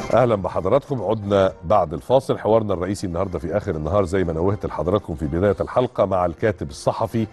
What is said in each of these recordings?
اهلا بحضراتكم عدنا بعد الفاصل حوارنا الرئيسي النهارده في اخر النهار زي ما نوهت لحضراتكم في بدايه الحلقه مع الكاتب الصحفي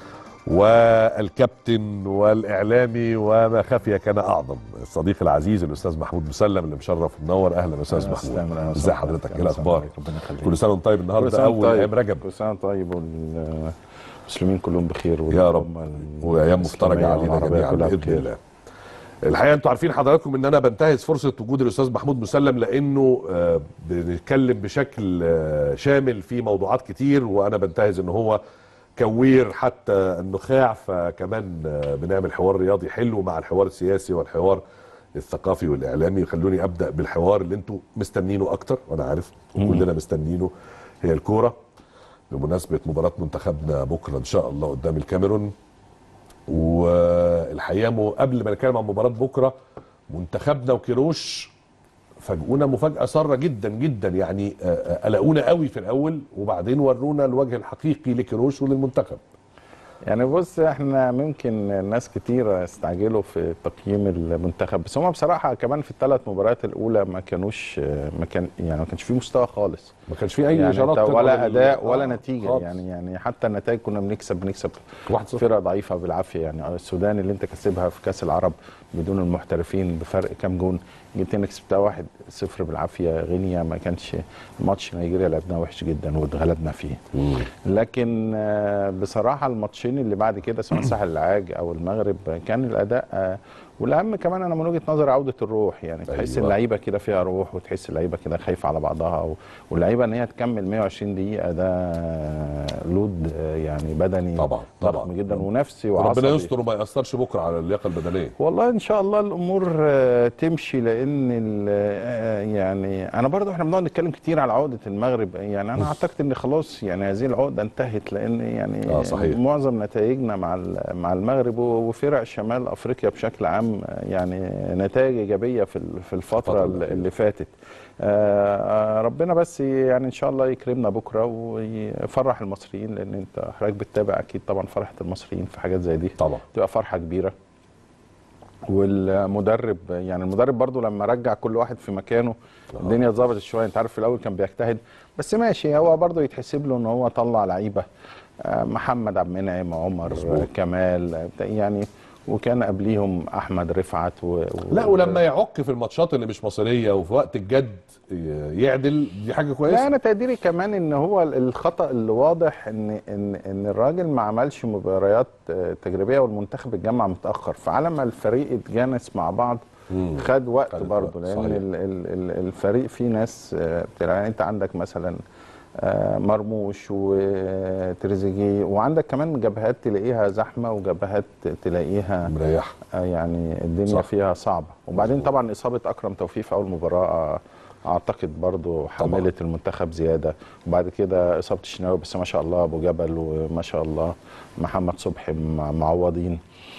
والكابتن والاعلامي وما خفي كان اعظم الصديق العزيز الاستاذ محمود مسلم اللي مشرف ومنور اهلا استاذ محمود ازي حضرتك ايه الاخبار ربنا يخليك كل سنه وانت طيب كل النهارده سنة وأنت اول طيب. ايام رجب كل سنه وأنت طيب والمسلمين كلهم بخير يا رب والأمة وايام مفترجه الإسلامية علينا والعربية جميعا كلها باذن بخير. الله الحقيقه انتوا عارفين حضراتكم ان انا بنتهز فرصه وجود الاستاذ محمود مسلم لانه آه، بنتكلم بشكل آه، شامل في موضوعات كتير وانا بنتهز ان هو كوير حتى النخاع فكمان آه، بنعمل حوار رياضي حلو مع الحوار السياسي والحوار الثقافي والاعلامي خلوني ابدا بالحوار اللي انتوا مستنينه اكتر وانا عارف وكلنا مستنينه هي الكوره بمناسبه مباراه منتخبنا بكره ان شاء الله قدام الكاميرون والحقيقه مو- قبل ما نتكلم عن مباراه بكره منتخبنا وكيروش فاجئونا مفاجاه ساره جدا جدا يعني آه، آه، قلقونا قوي في الاول وبعدين ورونا الوجه الحقيقي لكيروش وللمنتخب يعني بص احنا ممكن ناس كتير استعجلوا في تقييم المنتخب بس هم بصراحه كمان في الثلاث مباريات الاولى ما كانوش ما كان يعني ما كانش في مستوى خالص ما كانش في اي يعني اشارات انت تدعو ولا لل- اداء ولا آه، نتيجه خالص. يعني يعني حتى النتائج كنا بنكسب بنكسب 1-0. فرقه ضعيفه بالعافيه يعني السودان اللي انت كسبها في كاس العرب بدون المحترفين بفرق كام جون جيت هنا كسبتها واحد صفر بالعافيه غينيا ما كانش ماتش نيجيريا لعبناه وحش جدا واتغلبنا فيه مم. لكن آه، بصراحه الماتشين اللي بعد كده سواء ساحل العاج او المغرب آه، كان الاداء آه، والاهم كمان انا من وجهه نظري عوده الروح يعني تحس أيوة. اللعيبه كده فيها روح وتحس اللعيبه كده خايفه على بعضها و- واللعيبه ان هي تكمل 120 دقيقه ده آه، لود آه، يعني بدني طبعا، ضخم طبعا. جدا ونفسي وعصبي ربنا يستر وما ياثرش بكره على اللياقه البدنيه والله ان شاء الله الامور آه، تمشي لان ال- آه، يعني انا برضو احنا بنقعد نتكلم كتير على عقده المغرب يعني انا اعتقد ان خلاص يعني هذه العقده انتهت لان يعني آه، صحيح. معظم نتائجنا مع ال- مع المغرب و- وفرق شمال افريقيا بشكل عام آه، يعني نتائج ايجابيه في ال- في الفتره الفترة اللي الأخيرة. اللي فاتت آه، ربنا بس يعني ان شاء الله يكرمنا بكره ويفرح المصريين لان انت حضرتك بتتابع اكيد طبعا فرحه المصريين في حاجات زي دي طبعا تبقى فرحه كبيره والمدرب يعني المدرب برضو لما رجع كل واحد في مكانه الدنيا اتظبطت شويه انت عارف في الاول كان بيجتهد بس ماشي هو برضو يتحسب له ان هو طلع لعيبه آه، محمد عبد المنعم عمر مظبوط. آه، كمال آه، بتاع- يعني وكان قبليهم احمد رفعت و... و... لا ولما يعك في الماتشات اللي مش مصريه وفي وقت الجد يعدل دي حاجه لا كويسه انا تقديري كمان ان هو الخطا اللي واضح ان ان ان الراجل ما عملش مباريات آه، تجريبيه والمنتخب اتجمع متاخر فعلى ما الفريق اتجانس مع بعض مم. خد وقت خد برضه وقت، لان صحيح. ال ال ال الفريق فيه ناس آه، بتلعب يعني انت عندك مثلا آه، مرموش وتريزيجيه وعندك كمان جبهات تلاقيها زحمه وجبهات تلاقيها مريح آه، يعني الدنيا صح. صح. فيها صعبه وبعدين طبعا اصابه اكرم توفيق في اول مباراه آه، اعتقد برضو حملت المنتخب زياده وبعد كده اصابه الشناوي بس ما شاء الله ابو جبل وما شاء الله محمد صبحي مع- معوضين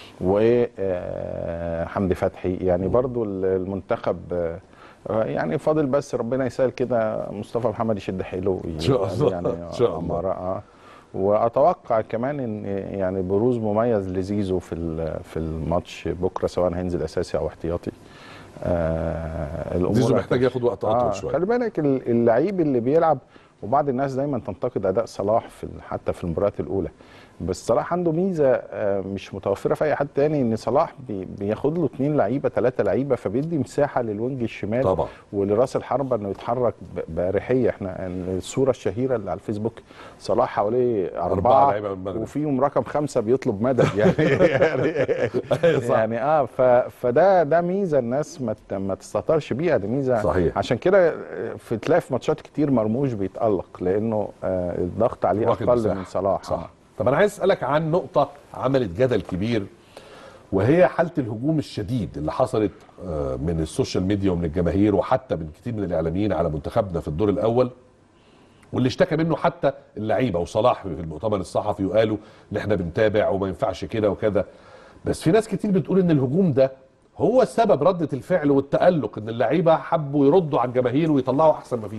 وحمدي فتحي يعني برضو ال- المنتخب آه، يعني فاضل بس ربنا يسهل كده مصطفى محمد يشد حيله إن شاء الله. يعني إن شاء الله. أمارة، آه. واتوقع كمان ان يعني بروز مميز لزيزو في ال- في الماتش بكره سواء هينزل اساسي او احتياطي آه الامور زيزو محتاج ياخد وقت اطول آه شويه خلي بالك ال- اللعيب اللي بيلعب وبعض الناس دايما تنتقد اداء صلاح في ال- حتى في المباريات الاولى بس صلاح عنده ميزه آه، مش متوفره في اي حد تاني ان صلاح بي- بياخد له اثنين لعيبه ثلاثه لعيبه فبيدي مساحه للوينج الشمال طبعا. ولراس الحربه انه يتحرك ب- باريحيه احنا الصوره الشهيره اللي على الفيسبوك صلاح حواليه أربعة اربعه لعيبة من المغرب. وفيهم رقم خمسه بيطلب مدد يعني يعني, صح. يعني اه ف فده ده ميزه الناس ما ت- ما تستهترش بيها دي ميزه صحيح. عشان كده آه، في تلاقي في ماتشات كتير مرموش بيتالق لانه آه، الضغط عليه واخد اقل مساحة. من صلاح صح آه. طب انا عايز اسالك عن نقطه عملت جدل كبير وهي حاله الهجوم الشديد اللي حصلت آه، من السوشيال ميديا ومن الجماهير وحتى من كتير من الاعلاميين على منتخبنا في الدور الاول واللي اشتكى منه حتى اللعيبه وصلاح في المؤتمر الصحفي وقالوا ان احنا بنتابع وما ينفعش كده وكذا بس في ناس كتير بتقول ان الهجوم ده هو سبب ردة الفعل والتألق ان اللعيبه حبوا يردوا على الجماهير ويطلعوا احسن ما فيهم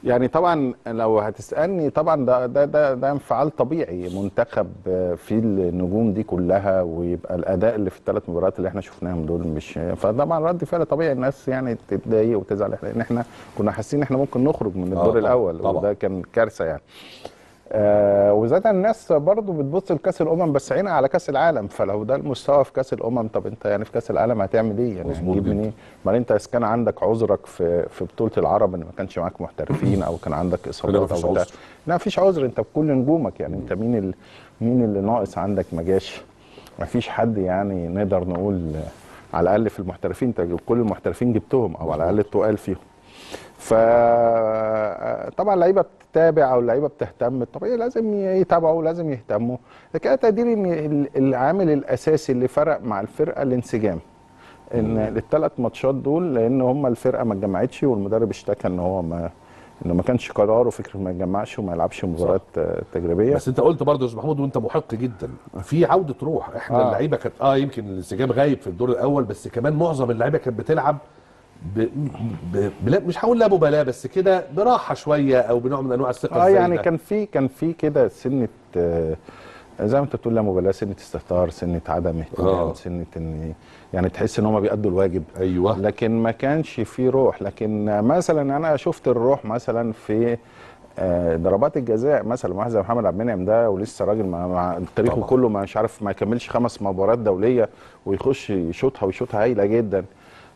يعني طبعا لو هتسالني طبعا ده ده ده, ده انفعال طبيعي منتخب آه، فيه النجوم دي كلها ويبقى الاداء اللي في الثلاث مباريات اللي احنا شفناهم دول مش فطبعا رد فعل طبيعي الناس يعني تتضايق وتزعل لان احنا كنا حاسين ان احنا ممكن نخرج من آه، الدور طبعاً، الاول طبعاً. وده كان كارثه يعني آه وزاد الناس برضو بتبص لكاس الامم بس عينها على كاس العالم فلو ده المستوى في كاس الامم طب انت يعني في كاس العالم هتعمل ايه يعني مظبوط هتجيب جدا. منين بعدين انت اذا كان عندك عذرك في في بطوله العرب ان ما كانش معاك محترفين او كان عندك اصابات مفيش او بتاع عذر. لا مفيش عذر انت بكل نجومك يعني انت مين ال... مين اللي ناقص عندك ما جاش مفيش حد يعني نقدر نقول آه، على الاقل في المحترفين انت كل المحترفين جبتهم او على الاقل التقال فيهم فطبعا اللعيبه بتتابع او اللعيبه بتهتم طبيعي لازم يتابعوا لازم يهتموا لكن انا تقديري ان ال- العامل الاساسي اللي فرق مع الفرقه الانسجام ان الثلاث ماتشات دول لان هم الفرقه ما اتجمعتش والمدرب اشتكى ان هو ما انه ما كانش قراره فكره ما يتجمعش وما يلعبش مباريات آه، تجريبيه بس انت قلت برضه يا استاذ محمود وانت محق جدا في عوده روح احنا آه. اللعيبه كانت اه يمكن الانسجام غايب في الدور الاول بس كمان معظم اللعيبه كانت بتلعب ب... ب... بلا مش هقول لا مبالاه بس كده براحه شويه او بنوع من انواع الثقه اه يعني الزايدة. كان في كان في كده سنه آه، زي ما انت بتقول لا مبالاه سنه استهتار سنه عدم اهتمام آه. سنه ان يعني تحس ان هم بيأدوا الواجب ايوه لكن ما كانش في روح لكن مثلا انا شفت الروح مثلا في آه، ضربات الجزاء مثلا واحد زي محمد عبد المنعم ده ولسه راجل مع, مع تاريخه طبعا. كله مش عارف ما يكملش خمس مباريات دوليه ويخش يشوطها ويشوطها هايله جدا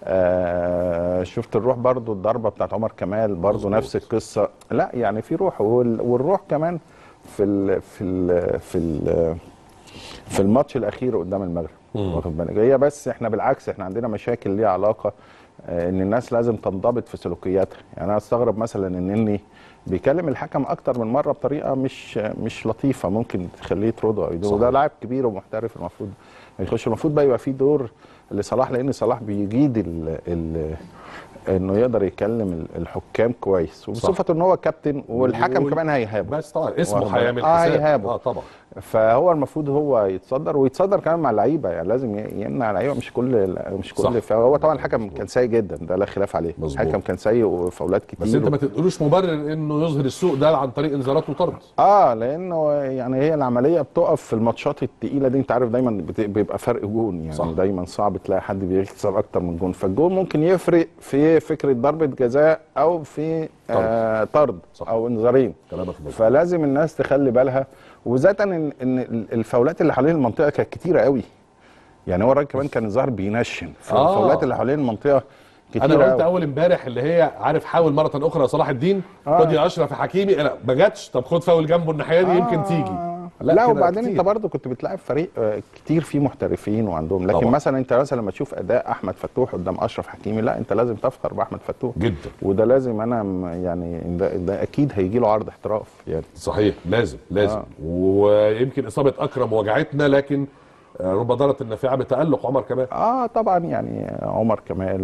آه شفت الروح برضو الضربه بتاعت عمر كمال برضو مظبوط. نفس القصه لا يعني في روح وال- والروح كمان في ال في ال في ال في الماتش الاخير قدام المغرب مم. واخد بالك هي بس احنا بالعكس احنا عندنا مشاكل ليها علاقه آه، ان الناس لازم تنضبط في سلوكياتها يعني انا استغرب مثلا ان اني بيكلم الحكم اكتر من مره بطريقه مش مش لطيفه ممكن تخليه يطرده او يدوره صحيح. وده لاعب كبير ومحترف المفروض يخش المفروض بقى يبقى فيه دور لصلاح لان صلاح بيجيد ال ال انه يقدر يكلم ال- الحكام كويس وبصفه ان هو كابتن والحكم وال- كمان هيهابه بس طبعا اسمه واخد بالك؟ هيعمل آه، حساب هيهابه. اه طبعا فهو المفروض هو يتصدر ويتصدر كمان مع اللعيبه يعني لازم ي- يمنع اللعيبه مش كل مش صح. كل فهو طبعا الحكم كان سيء جدا ده لا خلاف عليه مظبوط. الحكم كان سيء وفاولات كتير بس انت ما تقولوش مبرر انه يظهر السوء ده عن طريق انذارات وطرد اه لانه يعني هي العمليه بتقف في الماتشات التقيله دي انت عارف دايما بت- بيبقى فرق جون يعني صح. صح. دايما صعب تلاقي حد بيكسر اكتر من جون فالجون ممكن يفرق في فكره ضربه جزاء او في آه طرد صح. او انذارين كلامك مظبوط فلازم الناس تخلي بالها وذاتا ان ان الفاولات اللي حوالين المنطقه كانت كتيره قوي يعني هو الراجل كمان كان الظاهر بينشن آه. فالفاولات اللي حوالين المنطقه كتيره انا قلت قوي اول امبارح اللي هي عارف حاول مره اخرى يا صلاح الدين آه. خد يا اشرف يا حكيمي لا ما جاتش طب خد فاول جنبه الناحيه دي يمكن تيجي لا, لا كده وبعدين كتير. انت برضو كنت بتلاعب فريق آه، كتير فيه محترفين وعندهم لكن طبعا. طبعا. مثلا انت مثلا لما تشوف اداء احمد فتوح قدام اشرف حكيمي لا انت لازم تفخر باحمد فتوح جدا وده لازم انا م- يعني ده, ده اكيد هيجي له عرض احتراف يعني صحيح لازم لازم آه. آه. ويمكن اصابه اكرم وجعتنا لكن آه، رب ضاره النافعه بتالق عمر كمان اه طبعا يعني عمر كمال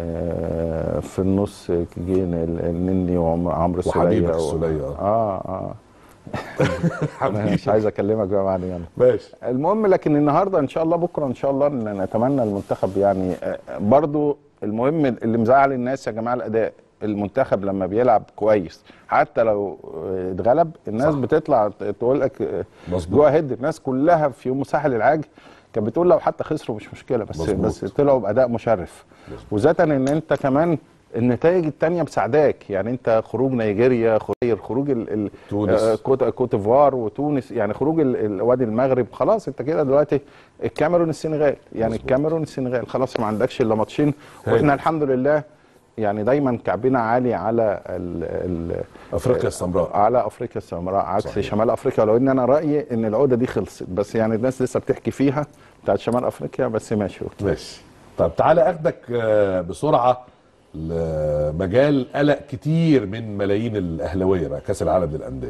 وفي النص جين النني وعمرو السوليه وحبيبك و- السولية، آه. اه اه انا مش عايز اكلمك بقى بعد يعني ماشي المهم لكن النهارده ان شاء الله بكره ان شاء الله إن نتمنى المنتخب يعني آه، برضو المهم اللي مزعل الناس يا جماعه الاداء المنتخب لما بيلعب كويس حتى لو آه، اتغلب الناس صح. بتطلع تقول لك آه، مظبوط. جو هيد الناس كلها في يوم ساحل العاج كانت بتقول لو حتى خسروا مش مشكله بس مظبوط. بس طلعوا باداء مشرف وذاتا ان انت كمان النتائج التانية مساعداك يعني انت خروج نيجيريا خروج خروج ال ال تونس. آه، كوت كوت ديفوار وتونس يعني خروج ال- ال- وادي المغرب خلاص انت كده دلوقتي الكاميرون السنغال يعني مظبوط. الكاميرون السنغال خلاص ما عندكش الا ماتشين هايل. واحنا الحمد لله يعني دايما كعبنا عالي على ال ال افريقيا السمراء على افريقيا السمراء عكس صحيح. شمال افريقيا لو ان انا رايي ان العقده دي خلصت بس يعني الناس لسه بتحكي فيها بتاعت شمال افريقيا بس ماشي ماشي طب تعالى اخدك آه، بسرعه لمجال قلق كتير من ملايين الاهلاويه بقى كاس العالم للانديه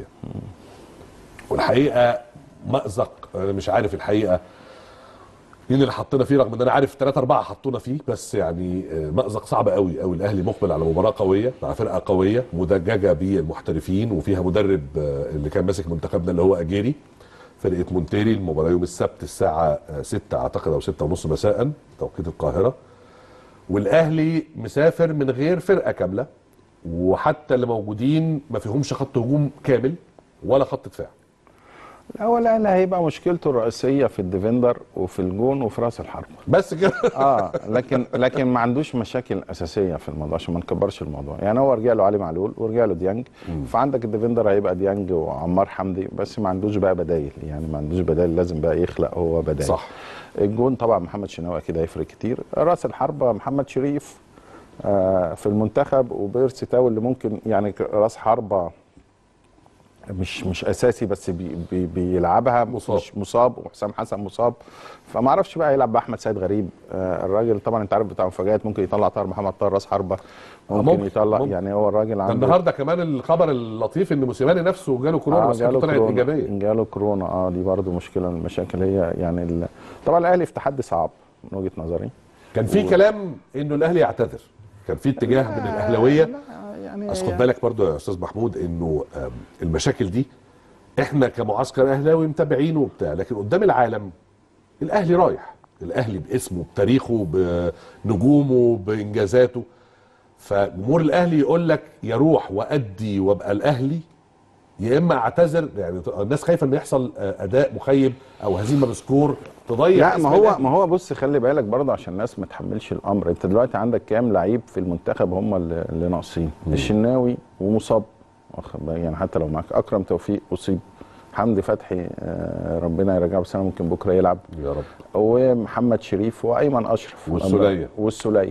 والحقيقه مأزق انا مش عارف الحقيقه مين اللي حطينا فيه رغم ان انا عارف ثلاثة أربعة حطونا فيه بس يعني آه، مأزق صعب قوي قوي الأهلي مقبل على مباراة قوية مع فرقة قوية مدججة بالمحترفين وفيها مدرب آه، اللي كان ماسك منتخبنا اللي هو أجيري فرقة مونتيري المباراة يوم السبت الساعة 6 أعتقد أو 6 ونص مساء توقيت القاهرة والأهلي مسافر من غير فرقة كاملة وحتى اللي موجودين ما فيهمش خط هجوم كامل ولا خط دفاع هو الاهلي هيبقى مشكلته الرئيسيه في الديفندر وفي الجون وفي راس الحربه بس كده اه لكن لكن ما عندوش مشاكل اساسيه في الموضوع عشان ما نكبرش الموضوع يعني هو رجع له علي معلول ورجع له ديانج فعندك الديفندر هيبقى ديانج وعمار حمدي بس ما عندوش بقى بدايل يعني ما عندوش بدايل لازم بقى يخلق هو بدايل صح الجون طبعا محمد شناوي اكيد هيفرق كتير راس الحربه محمد شريف آه في المنتخب وبيرسي تاو اللي ممكن يعني ك- راس حربه مش مش اساسي بس بي بي بيلعبها مصاب. مش مصاب وحسام حسن مصاب فما اعرفش بقى يلعب باحمد سيد غريب آه الراجل طبعا انت عارف بتاع مفاجات ممكن يطلع طاهر محمد طاهر راس حربه ممكن, ممكن، يطلع ممكن. يعني هو الراجل ده عنده النهارده كمان الخبر اللطيف ان موسيماني نفسه جاله كورونا آه بس كانت طلعت كورونا ايجابيه جاله كورونا اه دي برضو مشكله من المشاكل هي يعني ال... طبعا الاهلي في تحدي صعب من وجهه نظري كان في كلام انه الاهلي يعتذر كان في اتجاه من الاهلاويه لا، يعني بس خد بالك برضو يا استاذ محمود انه آم، المشاكل دي احنا كمعسكر اهلاوي متابعينه وبتاع لكن قدام العالم الاهلي رايح الاهلي باسمه بتاريخه بنجومه بانجازاته فجمهور الاهلي يقول لك يروح وادي وابقى الاهلي يا اما اعتذر يعني الناس خايفه ان يحصل آه، اداء مخيب او هزيمه بسكور تضيع لا اسم ما هو الأهلي. ما هو بص خلي بالك برضه عشان الناس ما تحملش الامر انت دلوقتي عندك كام لعيب في المنتخب هم اللي, اللي ناقصين الشناوي ومصاب واخد بالك؟ يعني حتى لو معاك اكرم توفيق اصيب حمدي فتحي آه، ربنا يرجعه بس ممكن بكره يلعب يا رب ومحمد شريف وايمن اشرف والسولية. والسوليه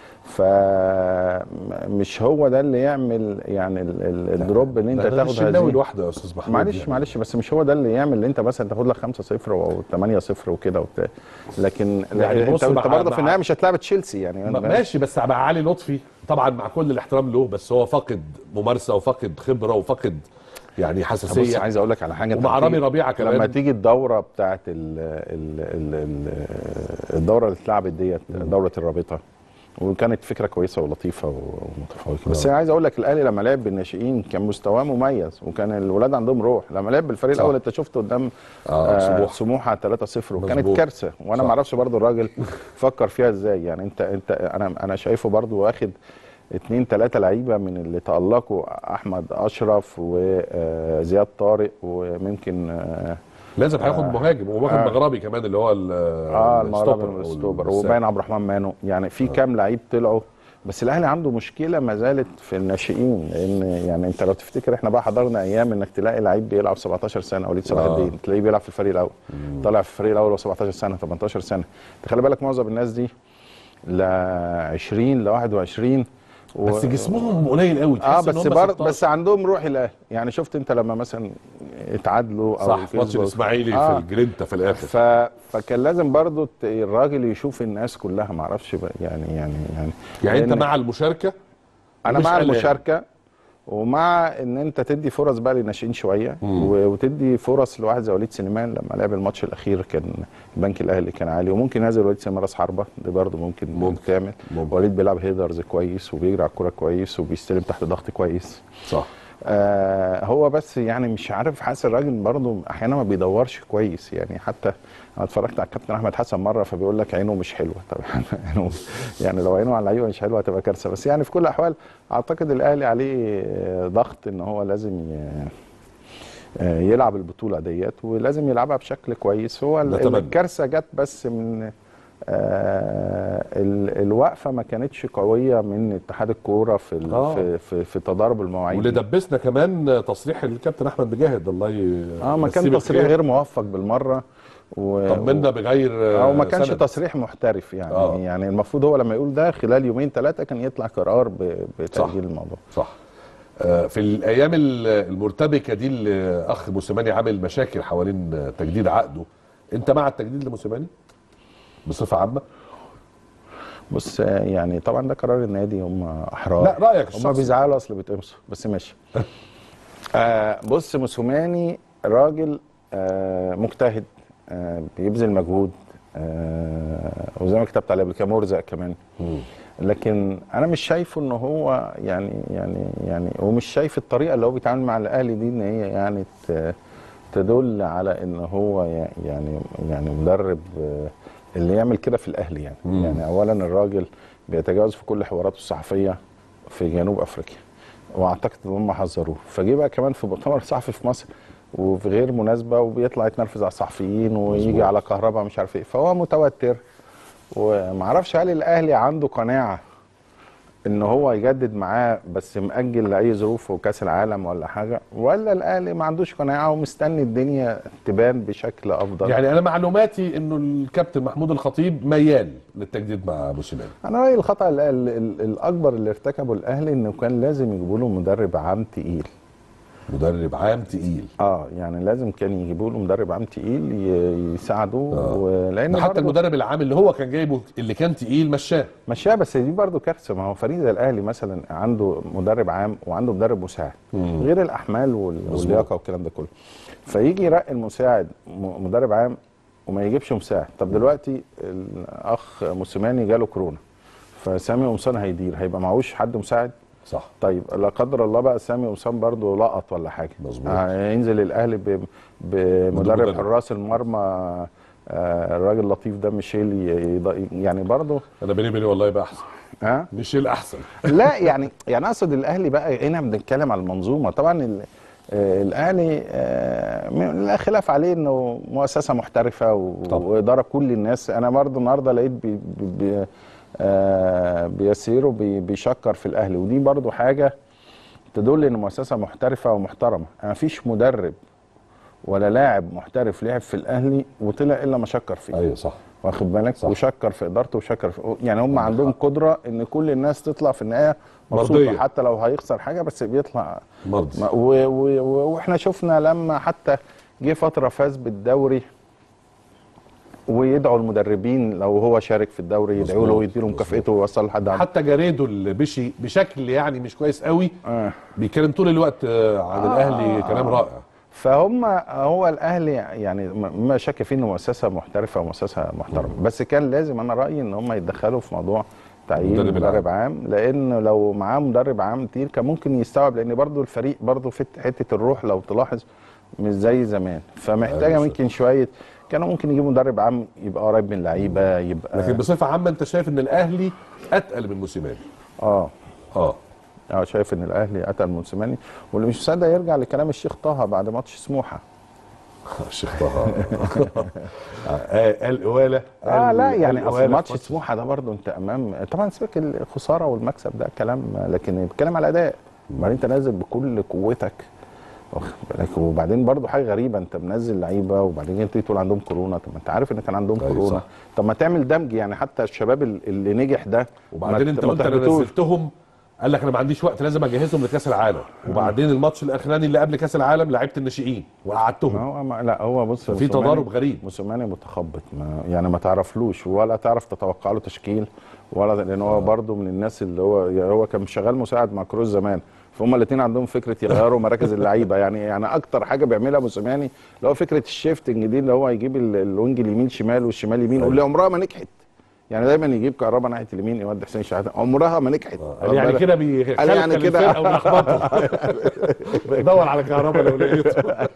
فمش هو ده اللي يعمل يعني ال- ال- الدروب ان انت ده- ده تاخد الشناوي هزيمه لوحده يا استاذ محمود معلش يعني. معلش بس مش هو ده اللي يعمل ان انت مثلا تاخد لك 5 0 او 8 0 وكده وبتاع لكن يعني انت بص انت مع- برضه مع- في النهايه مش هتلاعب تشيلسي يعني ما- ماشي بس مع علي لطفي طبعا مع كل الاحترام له بس هو فاقد ممارسه وفاقد خبره وفاقد يعني بص حساسيه عايز اقول لك على حاجه ومع أنت رامي هتيجي- ربيعه كمان لما تيجي الدوره بتاعت ال ال ال ال الدوره اللي اتلعبت ديت دوره الرابطه وكانت فكره كويسه ولطيفه ومتفوقه بس آه. انا عايز اقول لك الاهلي لما لعب بالناشئين كان مستواه مميز وكان الولاد عندهم روح لما لعب بالفريق صح. الاول انت شفته قدام آه، آه سموحة. سموحه 3 0 وكانت مظبوط. كارثه وانا صح. ما اعرفش برضو الراجل فكر فيها ازاي يعني انت انت انا انا شايفه برضو واخد اتنين تلاتة لعيبة من اللي تألقوا أحمد أشرف وزياد طارق وممكن آه لازم هياخد مهاجم وواخد آه. مغربي كمان اللي هو ال- اه الستوبر المغربي أو والستوبر الساك. وباين عبد الرحمن مانو يعني في كام لعيب طلعوا بس الاهلي عنده مشكله ما زالت في الناشئين لان يعني انت لو تفتكر احنا بقى حضرنا ايام انك تلاقي لعيب بيلعب 17 سنه وليد صلاح آه. الدين تلاقيه بيلعب في الفريق الاول طالع في الفريق الاول وهو 17 سنه 18 سنه تخلي بالك معظم الناس دي ل 20 ل 21 و- بس جسمهم قليل قوي اه تحس إن بس هم برضه 16. بس عندهم روح الاهلي يعني شفت انت لما مثلا اتعادلوا او صح ماتش كسبوا- الاسماعيلي آه. في الجرينتا في الاخر ف... فكان لازم برضو ت- الراجل يشوف الناس كلها ما اعرفش بقى يعني يعني يعني يعني انت لأن مع المشاركه انا ومش مع قلقان. المشاركه ومع ان انت تدي فرص بقى للناشئين شويه و- وتدي فرص لواحد زي وليد سليمان لما لعب الماتش الاخير كان البنك الاهلي كان عالي وممكن ينزل وليد سليمان راس حربه ده برضه ممكن, ممكن. تعمل ممكن. وليد بيلعب هيدرز كويس وبيجري على الكوره كويس وبيستلم تحت ضغط كويس صح آه هو بس يعني مش عارف حاسس الراجل برضه احيانا ما بيدورش كويس يعني حتى انا اتفرجت على الكابتن احمد حسن مره فبيقول لك عينه مش حلوه طب عينه يعني لو عينه على اللعيبه مش حلوه هتبقى كارثه بس يعني في كل الاحوال اعتقد الاهلي عليه آه، ضغط ان هو لازم ي- آه، يلعب البطوله ديت ولازم يلعبها بشكل كويس هو ال- نتمنى. الكارثه جت بس من آه ال- الوقفه ما كانتش قويه من اتحاد الكوره في ال- آه. في, في, في تضارب المواعيد واللي دبسنا كمان تصريح الكابتن احمد مجاهد الله ي... اه ما يمسيه كان تصريح بالخير. غير موفق بالمره و... طمنا بغير او ما كانش سند. تصريح محترف يعني آه. آه. يعني المفروض هو لما يقول ده خلال يومين ثلاثه كان يطلع قرار ب... بتاجيل الموضوع صح آه، في الايام ال- المرتبكه دي اللي اخ موسيماني عامل مشاكل حوالين آه، تجديد عقده انت مع التجديد لموسيماني بصفه عامه بص آه، يعني طبعا ده قرار النادي هم احرار لا، رأيك هم الشخصي. بيزعلوا اصل بيتقمصوا بس ماشي آه بص موسوماني راجل آه مجتهد آه بيبذل مجهود آه وزي ما كتبت عليه قبل كده مرزق كمان لكن انا مش شايفه ان هو يعني يعني يعني ومش شايف الطريقه اللي هو بيتعامل مع الاهلي دي ان هي يعني ت- تدل على ان هو ي- يعني يعني مدرب آه، اللي يعمل كده في الاهلي يعني مم. يعني اولا الراجل بيتجاوز في كل حواراته الصحفيه في جنوب افريقيا واعتقد ان هم حذروه فجه بقى كمان في مؤتمر صحفي في مصر وفي غير مناسبه وبيطلع يتنرفز على الصحفيين ويجي مظبوط. على كهرباء مش عارف ايه فهو متوتر ومعرفش هل الاهلي عنده قناعه ان هو يجدد معاه بس مأجل لاي ظروف وكاس العالم ولا حاجه ولا الاهلي ما عندوش قناعه ومستني الدنيا تبان بشكل افضل يعني انا معلوماتي انه الكابتن محمود الخطيب ميال للتجديد مع موسيماني انا رايي الخطا ال- ال- ال- الاكبر اللي ارتكبه الاهلي انه كان لازم يجيبوا له مدرب عام تقيل مدرب عام تقيل اه يعني لازم كان يجيبوا له مدرب عام تقيل ي- يساعده ولان حتى برضه المدرب العام اللي هو كان جايبه اللي كان تقيل مشاه مشاه بس دي برضه كارثه ما هو فريق زي الاهلي مثلا عنده مدرب عام وعنده مدرب مساعد مم. غير الاحمال وال- واللياقه والكلام ده كله فيجي يرقي المساعد م- مدرب عام وما يجيبش مساعد طب دلوقتي الاخ موسيماني جاله كورونا فسامي قمصان هيدير هيبقى معهوش حد مساعد صح طيب لا قدر الله بقى سامي قمصان برضه لقط ولا حاجه مظبوط. هينزل الاهلي ب- بمدرب مدرب. حراس المرمى آه، الراجل اللطيف ده ميشيل ي- يض- يعني برضه انا بيني وبيني والله يبقى احسن ها ميشيل احسن لا يعني يعني اقصد الاهلي بقى هنا بنتكلم على المنظومه طبعا ال- آه، الاهلي آه، م- لا خلاف عليه انه مؤسسه محترفه و- طبعا. واداره كل الناس انا برضه النهارده لقيت بي بي بي آه، بيسيروا بي بيشكر في الاهلي ودي برضه حاجه تدل ان مؤسسه محترفه ومحترمه ما فيش مدرب ولا لاعب محترف لعب في الاهلي وطلع الا ما شكر فيه ايوه صح واخد بالك صح. وشكر في ادارته وشكر في يعني هم عندهم قدره ان كل الناس تطلع في النهايه مبسوطه مرضية. حتى لو هيخسر حاجه بس بيطلع مرضي ما- و- و- و- واحنا شفنا لما حتى جه فتره فاز بالدوري ويدعوا المدربين لو هو شارك في الدوري يدعوا له مظبوط، ويديله مظبوط. مكافئته ويوصل لحد عنده حتى جاريدو اللي مشي بشكل يعني مش كويس قوي آه. بيتكلم طول الوقت آه، عن آه. الاهلي كلام رائع فهم هو الاهلي يعني م- ما شك فيه انه مؤسسه محترفه ومؤسسه محترمه بس كان لازم انا رايي ان هم يتدخلوا في موضوع تعيين مدرب مدرب, مدرب عام لان لو معاه مدرب عام كتير كان ممكن يستوعب لان برضو الفريق برضو في حته الروح لو تلاحظ مش زي زمان فمحتاجه أيوة. ممكن شويه كانوا ممكن يجيبوا مدرب عام يبقى قريب من اللعيبه يبقى لكن بصفه عامه انت شايف ان الاهلي اتقل من موسيماني اه اه اه شايف ان الاهلي قتل موسيماني واللي مش مصدق يرجع لكلام الشيخ طه بعد ماتش سموحه الشيخ طه آه، قال قواله اه قال- لا قال يعني اصل قواله ماتش في ماتش. سموحه ده برضه انت امام طبعا سيبك الخساره والمكسب ده كلام لكن بتكلم على اداء بعدين انت نازل بكل قوتك واخد بالك وبعدين برضه حاجه غريبه انت منزل لعيبه وبعدين انت تقول عندهم كورونا طب ما انت عارف ان كان عندهم أيوة كورونا صح. طب ما تعمل دمج يعني حتى الشباب ال- اللي نجح ده وبعدين ما انت ت- ما قلت انا تهبطوش. نزلتهم قال لك انا ما عنديش وقت لازم اجهزهم لكاس العالم وبعدين الماتش الاخراني اللي قبل كاس العالم لعبت الناشئين ما وقعدتهم هو ما لا هو بص في موسيماني- تضارب غريب موسيماني متخبط ما يعني ما تعرفلوش ولا تعرف تتوقع له تشكيل ولا لان هو برضه من الناس اللي هو يعني هو كان شغال مساعد مع كروز زمان فهم الاثنين عندهم فكره يغيروا مراكز اللعيبه يعني يعني اكتر حاجه بيعملها موسيماني اللي هو فكره الشيفتنج دي اللي هو يجيب ال- الوينج اليمين شمال والشمال يمين واللي عمرها ما نجحت يعني دايما يجيب كهربا ناحيه اليمين يودي حسين شحاته عمرها ما نجحت قال يعني كده بيخلق يعني كده. الفرقه ويلخبطها بيدور على كهرباء لو لقيته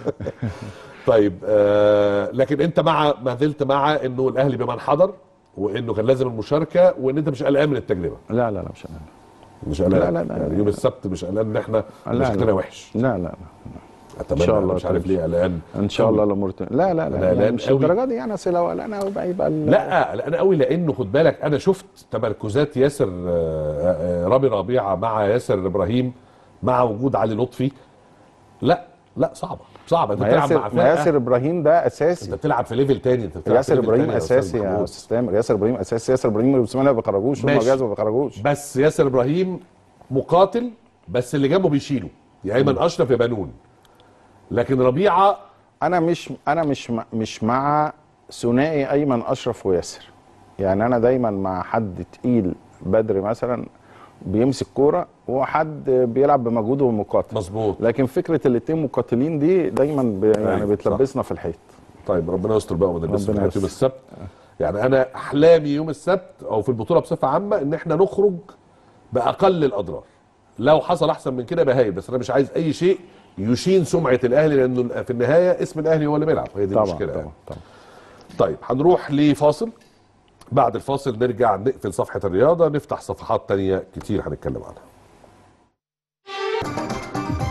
طيب آه لكن انت مع ما زلت مع انه الاهلي بمن حضر وانه كان لازم المشاركه وان انت مش قلقان من التجربه لا لا لا مش انا مش قلقان لا، لا، لا. يعني يوم السبت مش قلقان ان احنا لا، مش لا. شكلنا وحش لا لا لا اتمنى شاء الله مش عارف ليه قلقان ان شاء الله الامور ت- لا لا أنا لا, لا قلقان مش قوي. الدرجه دي يعني اصل لو قلقان قوي بقى يبقى ال- لا قلقان قوي لانه خد بالك انا شفت تمركزات ياسر آه، آه، رامي ربيعه مع ياسر ابراهيم مع وجود علي لطفي لا لا صعبه صعبه انت ما بتلعب مع ياسر, ما فرقه ياسر ابراهيم ده اساسي انت بتلعب في ليفل تاني انت بتلعب في ياسر ليفل ابراهيم تاني يا أستاذ اساسي يا محمود. استاذ تامر ياسر ابراهيم اساسي ياسر ابراهيم والمسلمين ما بيخرجوش هم ماشي. جاهز ما بيخرجوش بس ياسر ابراهيم مقاتل بس اللي جنبه بيشيله يا ايمن اشرف يا بنون لكن ربيعه انا مش انا مش م- مش مع ثنائي ايمن اشرف وياسر يعني انا دايما مع حد تقيل بدري مثلا بيمسك كوره وحد بيلعب بمجهوده ومقاتل مظبوط لكن فكره الاثنين مقاتلين دي دايما ب... يعني أيوة، بتلبسنا في الحيط طيب ربنا يستر بقى وما نلبسش ربنا في يوم يستر. السبت يعني انا احلامي يوم السبت او في البطوله بصفه عامه ان احنا نخرج باقل الاضرار لو حصل احسن من كده يبقى هايل بس انا مش عايز اي شيء يشين سمعه الاهلي لانه في النهايه اسم الاهلي هو اللي بيلعب هي دي طبعا المشكله يعني. طبعا طبعا طيب هنروح لفاصل بعد الفاصل نرجع نقفل صفحه الرياضه نفتح صفحات تانية كتير هنتكلم عنها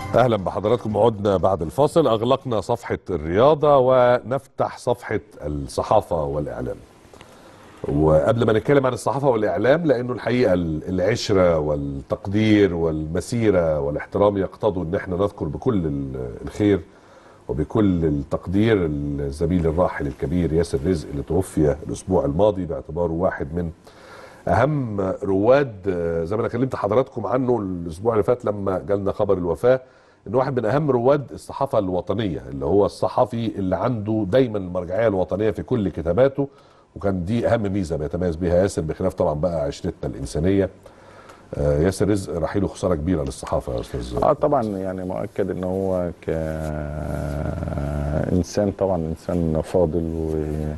اهلا بحضراتكم عدنا بعد الفاصل اغلقنا صفحه الرياضه ونفتح صفحه الصحافه والاعلام وقبل ما نتكلم عن الصحافه والاعلام لانه الحقيقه العشره والتقدير والمسيره والاحترام يقتضوا ان احنا نذكر بكل ال- الخير وبكل التقدير الزميل الراحل الكبير ياسر رزق اللي توفي الاسبوع الماضي باعتباره واحد من اهم رواد آه، زي ما انا كلمت حضراتكم عنه الاسبوع اللي فات لما جالنا خبر الوفاه ان واحد من اهم رواد الصحافه الوطنيه اللي هو الصحفي اللي عنده دايما المرجعيه الوطنيه في كل كتاباته وكان دي اهم ميزه بيتميز بها ياسر بخلاف طبعا بقى عشرتنا الانسانيه آه، ياسر رزق رحيله خساره كبيره للصحافه يا استاذ اه طبعا يعني مؤكد ان هو كانسان طبعا انسان فاضل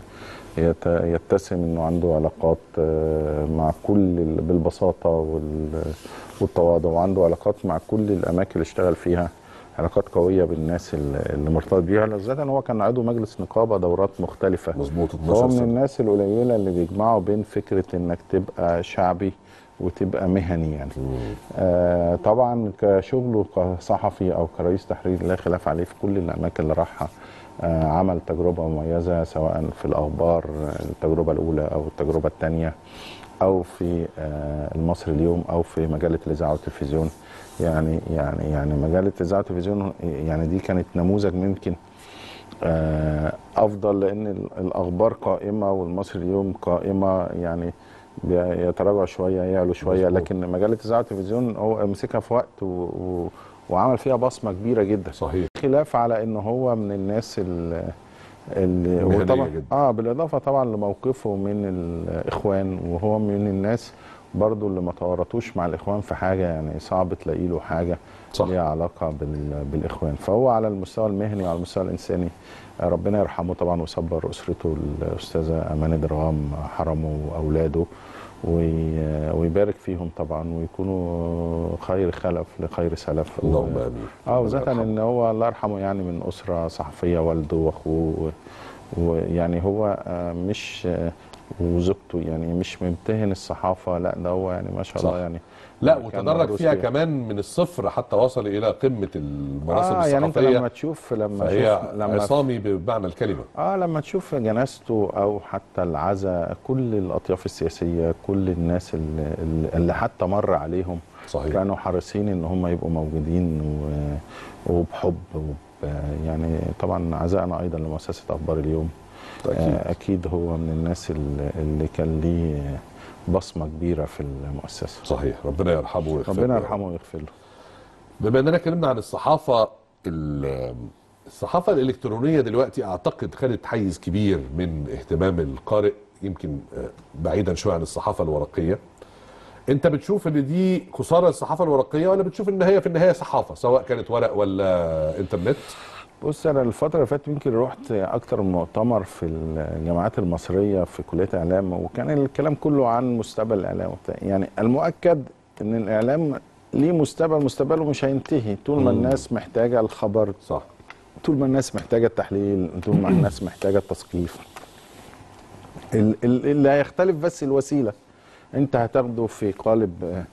ويتسم انه عنده علاقات آه، مع كل ال- بالبساطه وال- والتواضع وعنده علاقات مع كل الاماكن اللي اشتغل فيها علاقات قويه بالناس اللي اللي مرتبط بيها بالذات ان هو كان عضو مجلس نقابه دورات مختلفه مظبوط فهو 12 من سنه الناس القليله اللي بيجمعوا بين فكره انك تبقى شعبي وتبقى مهني يعني آه طبعا كشغله كصحفي او كرئيس تحرير لا خلاف عليه في كل الاماكن اللي راحها آه عمل تجربه مميزه سواء في الاخبار آه، التجربه الاولى او التجربه الثانيه او في آه المصري اليوم او في مجله الاذاعه والتلفزيون يعني يعني يعني مجله الاذاعه والتلفزيون يعني دي كانت نموذج ممكن آه، افضل لان ال- الاخبار قائمه والمصري اليوم قائمه يعني بي- يتراجع شويه يعلو شويه مظبوط. لكن مجله اذاعه التلفزيون هو مسكها في وقت و... و... وعمل فيها بصمه كبيره جدا صحيح خلاف على ان هو من الناس ال- اللي مهنية وطبعا جدا. اه بالاضافه طبعا لموقفه من الاخوان وهو من الناس برضو اللي ما تورطوش مع الاخوان في حاجه يعني صعب تلاقي له حاجه صح. ليها علاقه بال... بالاخوان فهو على المستوى المهني وعلى المستوى الانساني آه، ربنا يرحمه طبعا ويصبر اسرته الاستاذه امانه درغام حرمه واولاده وي- ويبارك فيهم طبعا ويكونوا خير خلف لخير سلف اللهم امين اه وذاتا ربنا ان هو الله يرحمه يعني من اسره صحفيه والده واخوه ويعني هو آه، مش آه، وزوجته يعني مش ممتهن الصحافه لا ده هو يعني ما شاء الله صح. يعني لا كان وتدرج مهروس فيها فيها. كمان من الصفر حتى وصل الى قمه المناصب اه يعني انت الصحفيه لما تشوف لما فهي تشوف لما عصامي بمعنى الكلمه اه لما تشوف جنازته او حتى العزاء كل الاطياف السياسيه كل الناس اللي, اللي حتى مر عليهم صحيح كانوا حريصين ان هم يبقوا موجودين و- وبحب وب يعني طبعا عزائنا ايضا لمؤسسه اخبار اليوم اكيد آه، اكيد هو من الناس اللي, اللي كان ليه بصمه كبيره في المؤسسه صحيح ربنا يرحمه ويغفر ربنا له. يرحمه ويغفر له بما اننا اتكلمنا عن الصحافه ال- الصحافه الالكترونيه دلوقتي اعتقد خدت حيز كبير من اهتمام القارئ يمكن آه، بعيدا شويه عن الصحافه الورقيه انت بتشوف ان دي خساره للصحافه الورقيه ولا بتشوف ان هي في النهايه صحافه سواء كانت ورق ولا انترنت بص انا الفتره اللي فاتت يمكن رحت اكتر من مؤتمر في الجامعات المصريه في كليه اعلام وكان الكلام كله عن مستقبل الاعلام وبتاع يعني المؤكد ان الاعلام ليه مستقبل مستقبله مش هينتهي طول ما مم. الناس محتاجه الخبر صح طول ما الناس محتاجه التحليل طول ما الناس محتاجه التثقيف ال- ال- اللي هيختلف بس الوسيله انت هتاخده في قالب آه،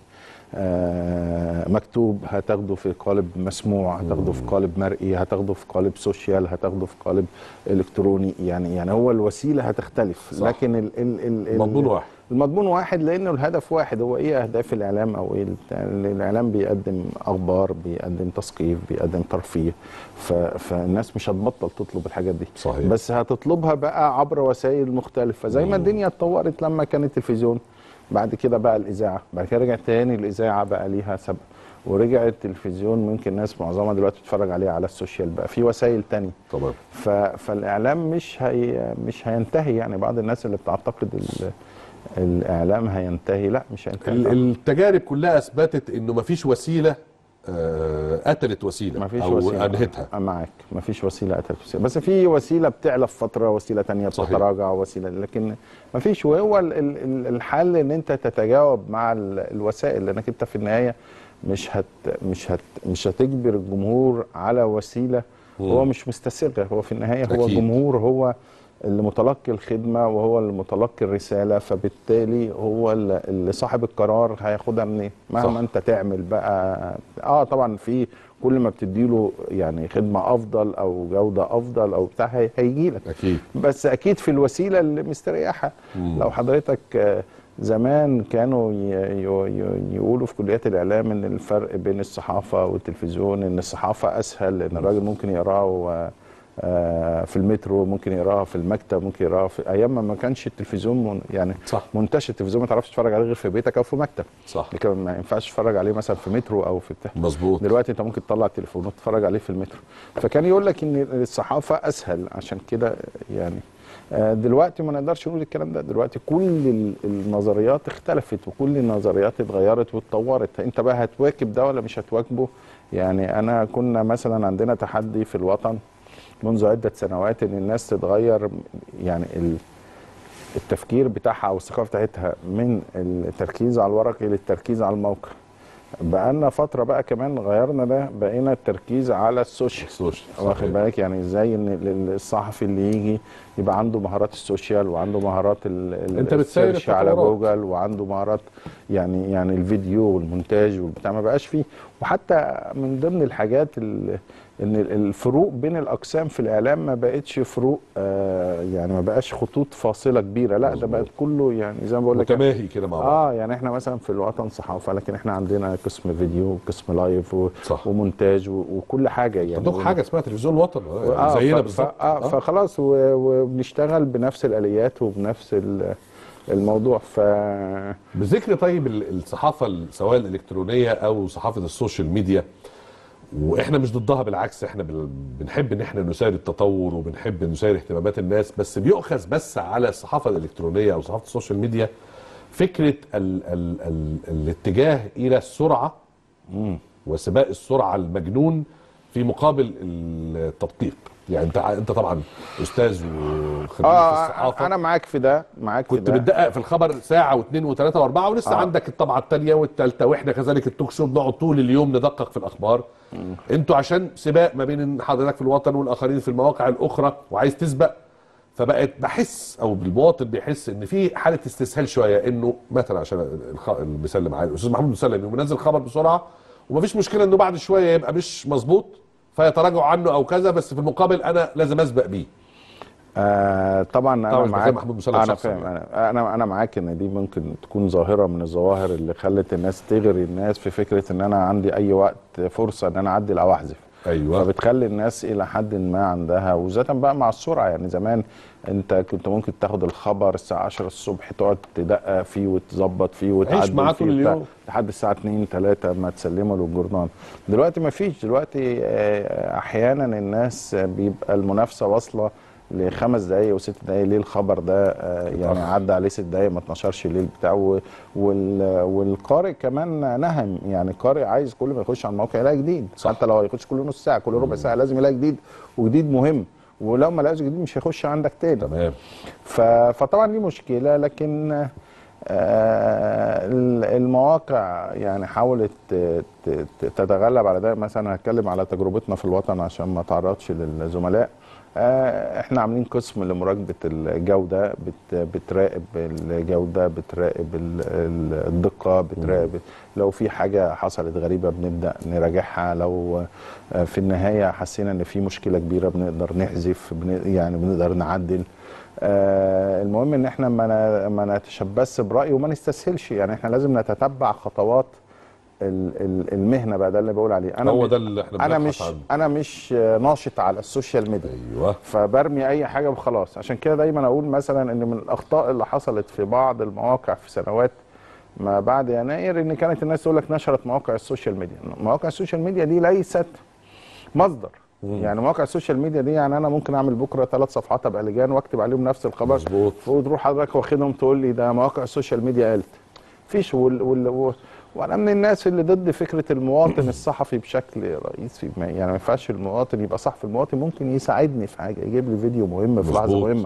آه، مكتوب هتاخده في قالب مسموع هتاخده في قالب مرئي هتاخده في قالب سوشيال هتاخده في قالب الكتروني يعني يعني هو الوسيله هتختلف صح. لكن ال ال ال ال- مضمون واحد المضمون واحد لانه الهدف واحد هو ايه اهداف الاعلام او ايه الت- الاعلام بيقدم اخبار بيقدم تثقيف بيقدم ترفيه ف... فالناس مش هتبطل تطلب الحاجات دي صحيح. بس هتطلبها بقى عبر وسائل مختلفه زي ما الدنيا اتطورت لما كان التلفزيون بعد كده بقى الاذاعه بعد كده رجعت تاني الاذاعه بقى ليها سبب ورجع التلفزيون ممكن ناس معظمها دلوقتي بتتفرج عليه على السوشيال بقى في وسائل تانية طبعا ف... فالاعلام مش هي... مش هينتهي يعني بعض الناس اللي بتعتقد ال... الاعلام هينتهي لا مش هينتهي ال- طبعاً. التجارب كلها اثبتت انه مفيش وسيله آه، قتلت وسيله مفيش او وسيله انهتها أه معاك مفيش وسيله قتلت وسيله بس في وسيله بتعلى في فتره وسيله تانية صحيح. بتتراجع وسيله لكن مفيش وهو ال- ال- ال- الحل ان انت تتجاوب مع ال- الوسائل لانك انت في النهايه مش هت مش هت مش هتجبر الجمهور على وسيله مم. هو مش مستسيغه هو في النهايه هو أكيد. جمهور هو اللي متلقي الخدمه وهو اللي متلقي الرساله فبالتالي هو اللي اللي صاحب القرار هياخدها منين مهما صح. انت تعمل بقى اه طبعا في كل ما بتديله يعني خدمه افضل او جوده افضل او بتاع هي- هيجي لك اكيد بس اكيد في الوسيله اللي مستريحه لو حضرتك آه، زمان كانوا ي- ي- ي- يقولوا في كليات الاعلام ان الفرق بين الصحافه والتلفزيون ان الصحافه اسهل ان الراجل ممكن يقراه آه، آه، في المترو ممكن يقراها في المكتب ممكن يقراها في ايام ما ما كانش التلفزيون من يعني صح. منتشر التلفزيون ما تعرفش تتفرج عليه غير في بيتك او في مكتب صح لكن ما ينفعش تتفرج عليه مثلا في مترو او في بتاع مظبوط دلوقتي انت ممكن تطلع التليفون وتتفرج عليه في المترو فكان يقول لك ان الصحافه اسهل عشان كده يعني آه، دلوقتي ما نقدرش نقول الكلام ده دلوقتي كل ال- النظريات اختلفت وكل النظريات اتغيرت واتطورت انت بقى هتواكب ده ولا مش هتواكبه يعني انا كنا مثلا عندنا تحدي في الوطن منذ عده سنوات ان الناس تتغير يعني ال التفكير بتاعها او الثقافه بتاعتها من التركيز على الورقي للتركيز على الموقع بقالنا فتره بقى كمان غيرنا ده بقينا التركيز على السوشيال السوشيال واخد صحيح. بالك يعني ازاي ان ال- الصحفي اللي يجي يبقى عنده مهارات السوشيال وعنده مهارات ال- ال- انت بتسير السيرش على التطورات. جوجل وعنده مهارات يعني يعني الفيديو والمونتاج والبتاع ما بقاش فيه وحتى من ضمن الحاجات ال- ان ال- الفروق بين الاقسام في الاعلام ما بقتش فروق آه يعني ما بقاش خطوط فاصله كبيره لا ده مظبوط. بقت كله يعني زي ما بقول لك متماهي كده مع بعض اه يعني احنا مثلا في الوطن صحافه لكن احنا عندنا قسم فيديو وقسم لايف و... صح. ومونتاج و... وكل حاجه يعني عندكم حاجه اسمها تلفزيون الوطن آه، آه زينا ف... بالظبط ف... آه فخلاص و... وبنشتغل بنفس الاليات وبنفس ال- الموضوع ف بذكر طيب ال- الصحافه ال- سواء الالكترونيه او صحافه السوشيال ميديا واحنا مش ضدها بالعكس احنا بن- بنحب ان احنا نسير التطور وبنحب نسير اهتمامات الناس بس بيؤخذ بس على الصحافه الالكترونيه او صحافه السوشيال ميديا فكره ال ال ال الاتجاه الى السرعه وسباق السرعه المجنون في مقابل التدقيق يعني انت ع- انت طبعا استاذ وخبير في اه الصحافه انا معاك في ده معاك في كنت ده بتدقق في الخبر ساعه واثنين وثلاثه واربعه ولسه آه. آه. عندك الطبعه الثانيه والثالثه واحنا كذلك التوك شو بنقعد طول اليوم ندقق في الاخبار انتوا عشان سباق ما بين حضرتك في الوطن والاخرين في المواقع الاخرى وعايز تسبق فبقت بحس او المواطن بيحس ان في حاله استسهال شويه انه مثلا عشان الخ... المثال اللي معايا الاستاذ محمود مسلم يقوم منزل خبر بسرعه ومفيش مشكله انه بعد شويه يبقى مش مظبوط فيتراجعوا عنه او كذا بس في المقابل انا لازم اسبق بيه آه طبعا انا طبعاً مش معاك بتكلم محمود مسلم انا شخصاً فاهم يعني. انا انا انا معاك ان دي ممكن تكون ظاهره من الظواهر اللي خلت الناس تغري الناس في فكره ان انا عندي اي وقت فرصه ان انا اعدل او احذف ايوه فبتخلي الناس الى حد ما عندها وذاتا بقى مع السرعه يعني زمان انت كنت ممكن تاخد الخبر الساعه 10 الصبح تقعد تدقق فيه وتظبط فيه وتعدل معاه فيه طول وبتاع اليوم. لحد الساعه 2 3 ما تسلمه للجورنال دلوقتي ما فيش دلوقتي آه، احيانا الناس بيبقى المنافسه واصله لخمس دقايق وست دقايق ليه الخبر ده آه، يعني اتأخر. عدى عليه ست دقايق ما اتنشرش ليه بتاع وال والقارئ كمان نهم يعني القارئ عايز كل ما يخش على الموقع يلاقي جديد صح. حتى لو هيخش كل نص ساعه كل ربع ساعه لازم يلاقي جديد وجديد مهم ولو ما لقاش جديد مش هيخش عندك تاني تمام ف... فطبعا دي مشكله لكن آه، ال- المواقع يعني حاولت ت- ت- تتغلب على ده مثلا هتكلم على تجربتنا في الوطن عشان ما تعرضش للزملاء آه، احنا عاملين قسم لمراقبه الجوده بت- بتراقب الجوده بتراقب ال- ال- الدقه بتراقب لو في حاجه حصلت غريبه بنبدا نراجعها لو آه، في النهايه حسينا ان في مشكله كبيره بنقدر نحذف بن- يعني بنقدر نعدل آه، المهم ان احنا ما ن- ما نتشبث براي وما نستسهلش يعني احنا لازم نتتبع خطوات ال- ال- المهنه بقى ده اللي بقول عليه انا هو مش- ده اللي احنا انا بنبحث مش عنه انا مش آه، ناشط على السوشيال ميديا ايوه فبرمي اي حاجه وخلاص عشان كده دايما اقول مثلا ان من الاخطاء اللي حصلت في بعض المواقع في سنوات ما بعد يناير ان كانت الناس تقول لك نشرت مواقع السوشيال ميديا مواقع السوشيال ميديا دي ليست مصدر يعني مواقع السوشيال ميديا دي يعني انا ممكن اعمل بكره ثلاث صفحات ابقى لجان واكتب عليهم نفس الخبر مظبوط. وتروح حضرتك واخدهم تقول لي ده مواقع السوشيال ميديا قالت فيش وال وال و- وانا من الناس اللي ضد فكره المواطن الصحفي بشكل رئيسي ما يعني ما ينفعش المواطن يبقى صحفي المواطن ممكن يساعدني في حاجه يجيب لي فيديو مهم في لحظه مظبوط. مهمه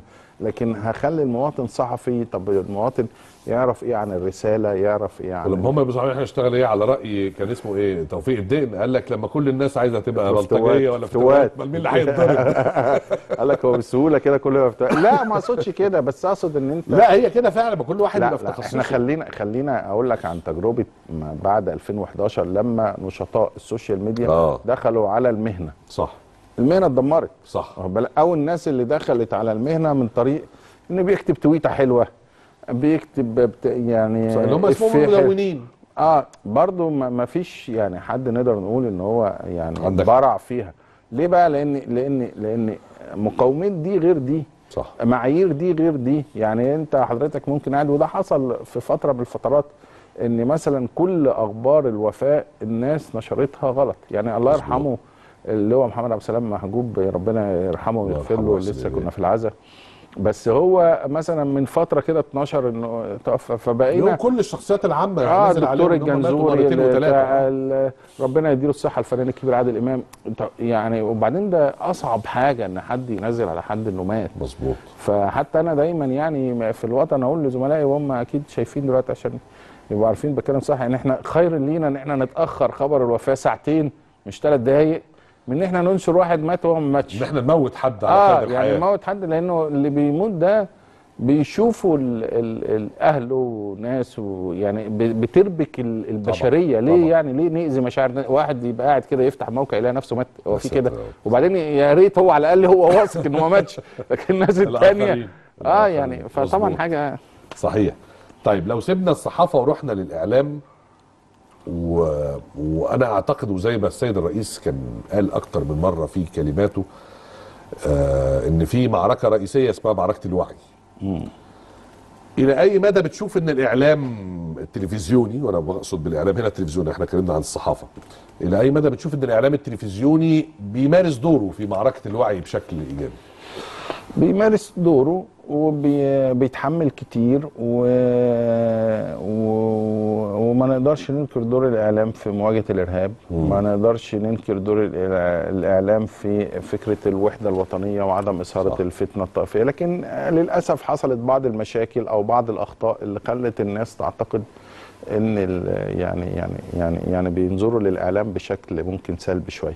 لكن هخلي المواطن صحفي طب المواطن يعرف ايه عن الرساله يعرف ايه عن ولما هم يبقوا صحيح احنا نشتغل ايه على راي كان اسمه ايه توفيق الدين قال لك لما كل الناس عايزه تبقى افتوات- بلطجيه ولا افتوات. فتوات مين اللي هيتضرب قال لك هو بسهوله كده كله يفتح. لا ما اقصدش كده بس اقصد ان انت لا هي كده فعلا ما كل واحد لا, يبقى في لا تخصصه احنا خلينا خلينا اقول لك عن تجربه ما بعد 2011 لما نشطاء السوشيال ميديا آه. دخلوا على المهنه صح المهنه اتدمرت صح واخد بالك؟ او الناس اللي دخلت على المهنه من طريق انه بيكتب تويته حلوه بيكتب بت يعني صح، اللي هم اسمهم إفيه حلو. مدونين اه برضو ما ما فيش يعني حد نقدر نقول ان هو يعني عندك برع فيها ليه بقى لان لان لان مقاومات دي غير دي صح معايير دي غير دي يعني انت حضرتك ممكن قاعد وده حصل في فتره من الفترات ان مثلا كل اخبار الوفاه الناس نشرتها غلط يعني الله مظبوط. يرحمه اللي هو محمد عبد السلام محجوب ربنا يرحمه الله ويغفر يرحمه له ويحسن لسه إليه. كنا في العزاء بس هو مثلا من فتره كده اتنشر انه توفى فبقينا اليوم كل الشخصيات العامه اه نازل الدكتور عليهم إن هم ماتوا الجنزوري مرتين اللي وثلاثه بتاع ال- ربنا يديله الصحه الفنان الكبير عادل امام انت يعني وبعدين ده اصعب حاجه ان حد ينزل على حد انه مات مظبوط فحتى انا دايما يعني في الوطن اقول لزملائي وهم اكيد شايفين دلوقتي عشان يبقوا عارفين بتكلم صح ان احنا خير لينا ان احنا نتاخر خبر الوفاه ساعتين مش ثلاث دقائق من ان احنا ننشر واحد مات وهو ما ماتش ان احنا نموت حد على اه قيد يعني الحياه موت حد لانه اللي بيموت ده بيشوفوا ال ال ال اهله وناس ويعني ب- بتربك ال- البشريه طبعاً، ليه طبعاً. يعني ليه ناذي مشاعر نا- واحد يبقى قاعد كده يفتح موقع يلاقي نفسه مات هو يا في ساتر كده يا رب. وبعدين يا ريت هو على الاقل هو واثق انه ما ماتش لكن الناس الثانيه الآخرين. اه الآخرين. يعني فطبعا مظبوط. حاجه صحيح طيب لو سيبنا الصحافه ورحنا للاعلام و... وانا اعتقد وزي ما السيد الرئيس كان قال اكتر من مره في كلماته آه ان في معركه رئيسيه اسمها معركه الوعي الى اي مدى بتشوف ان الاعلام التلفزيوني وانا بقصد بالاعلام هنا التلفزيوني احنا اتكلمنا عن الصحافه الى اي مدى بتشوف ان الاعلام التلفزيوني بيمارس دوره في معركه الوعي بشكل ايجابي بيمارس دوره وبيتحمل كتير و... و... وما نقدرش ننكر دور الاعلام في مواجهه الارهاب ما نقدرش ننكر دور الإع- الاعلام في فكره الوحده الوطنيه وعدم اثاره صح. صح. الفتنه الطائفيه لكن آه، للاسف حصلت بعض المشاكل او بعض الاخطاء اللي خلت الناس تعتقد ان ال- يعني يعني يعني يعني بينظروا للاعلام بشكل ممكن سلبي شويه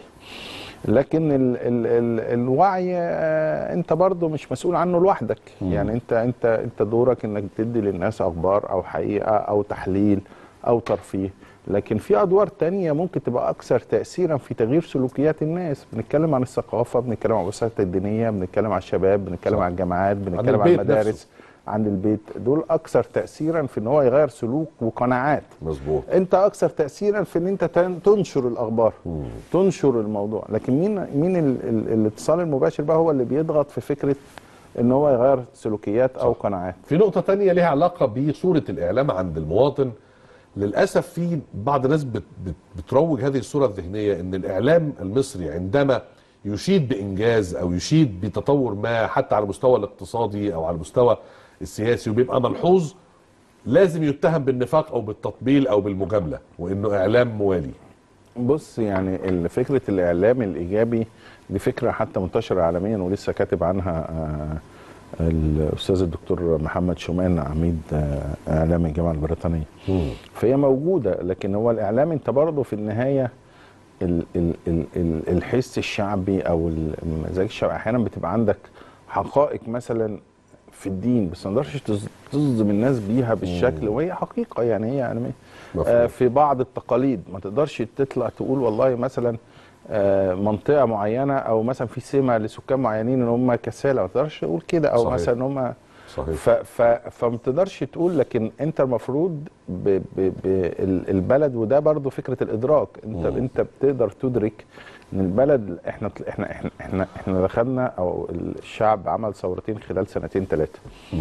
لكن ال ال ال الوعي آه، انت برضو مش مسؤول عنه لوحدك يعني انت انت انت دورك انك تدي للناس اخبار او حقيقه او تحليل او ترفيه لكن في ادوار تانية ممكن تبقى اكثر تاثيرا في تغيير سلوكيات الناس بنتكلم عن الثقافه بنتكلم عن الوسائط الدينيه بنتكلم عن الشباب بنتكلم صح. عن الجامعات بنتكلم عن البيت المدارس نفسه. عن البيت دول اكثر تاثيرا في ان هو يغير سلوك وقناعات مظبوط انت اكثر تاثيرا في ان انت تن- تنشر الاخبار تنشر الموضوع لكن مين مين ال ال الاتصال المباشر بقى هو اللي بيضغط في فكره ان هو يغير سلوكيات او صح. قناعات في نقطة تانية ليها علاقة بصورة الإعلام عند المواطن للأسف في بعض الناس بت بت بتروج هذه الصورة الذهنية أن الإعلام المصري عندما يشيد بإنجاز أو يشيد بتطور ما حتى على المستوى الاقتصادي أو على المستوى السياسي وبيبقى ملحوظ لازم يتهم بالنفاق أو بالتطبيل أو بالمجاملة وإنه إعلام موالي بص يعني ال- فكره الاعلام الايجابي دي فكره حتى منتشره عالميا ولسه كاتب عنها آه، الاستاذ الدكتور محمد شومان عميد آه، اعلام الجامعه البريطانيه فهي موجوده لكن هو الاعلام انت برضه في النهايه ال ال ال ال الحس الشعبي او المزاج الشعبي احيانا بتبقى عندك حقائق مثلا في الدين بس ما تقدرش تز- تصدم الناس بيها بالشكل وهي حقيقه يعني هي يعني مفهوم. آه في بعض التقاليد ما تقدرش تطلع تقول والله مثلا آه منطقه معينه او مثلا في سمه لسكان معينين ان هم كسالى ما تقدرش تقول كده او صحيح. مثلا ان هم صحيح ف ف فما تقدرش تقول لكن انت المفروض ب ب ب ال- البلد وده برضو فكره الادراك انت مم. انت بتقدر تدرك ان البلد احنا احنا احنا احنا, احنا دخلنا او الشعب عمل ثورتين خلال سنتين ثلاثه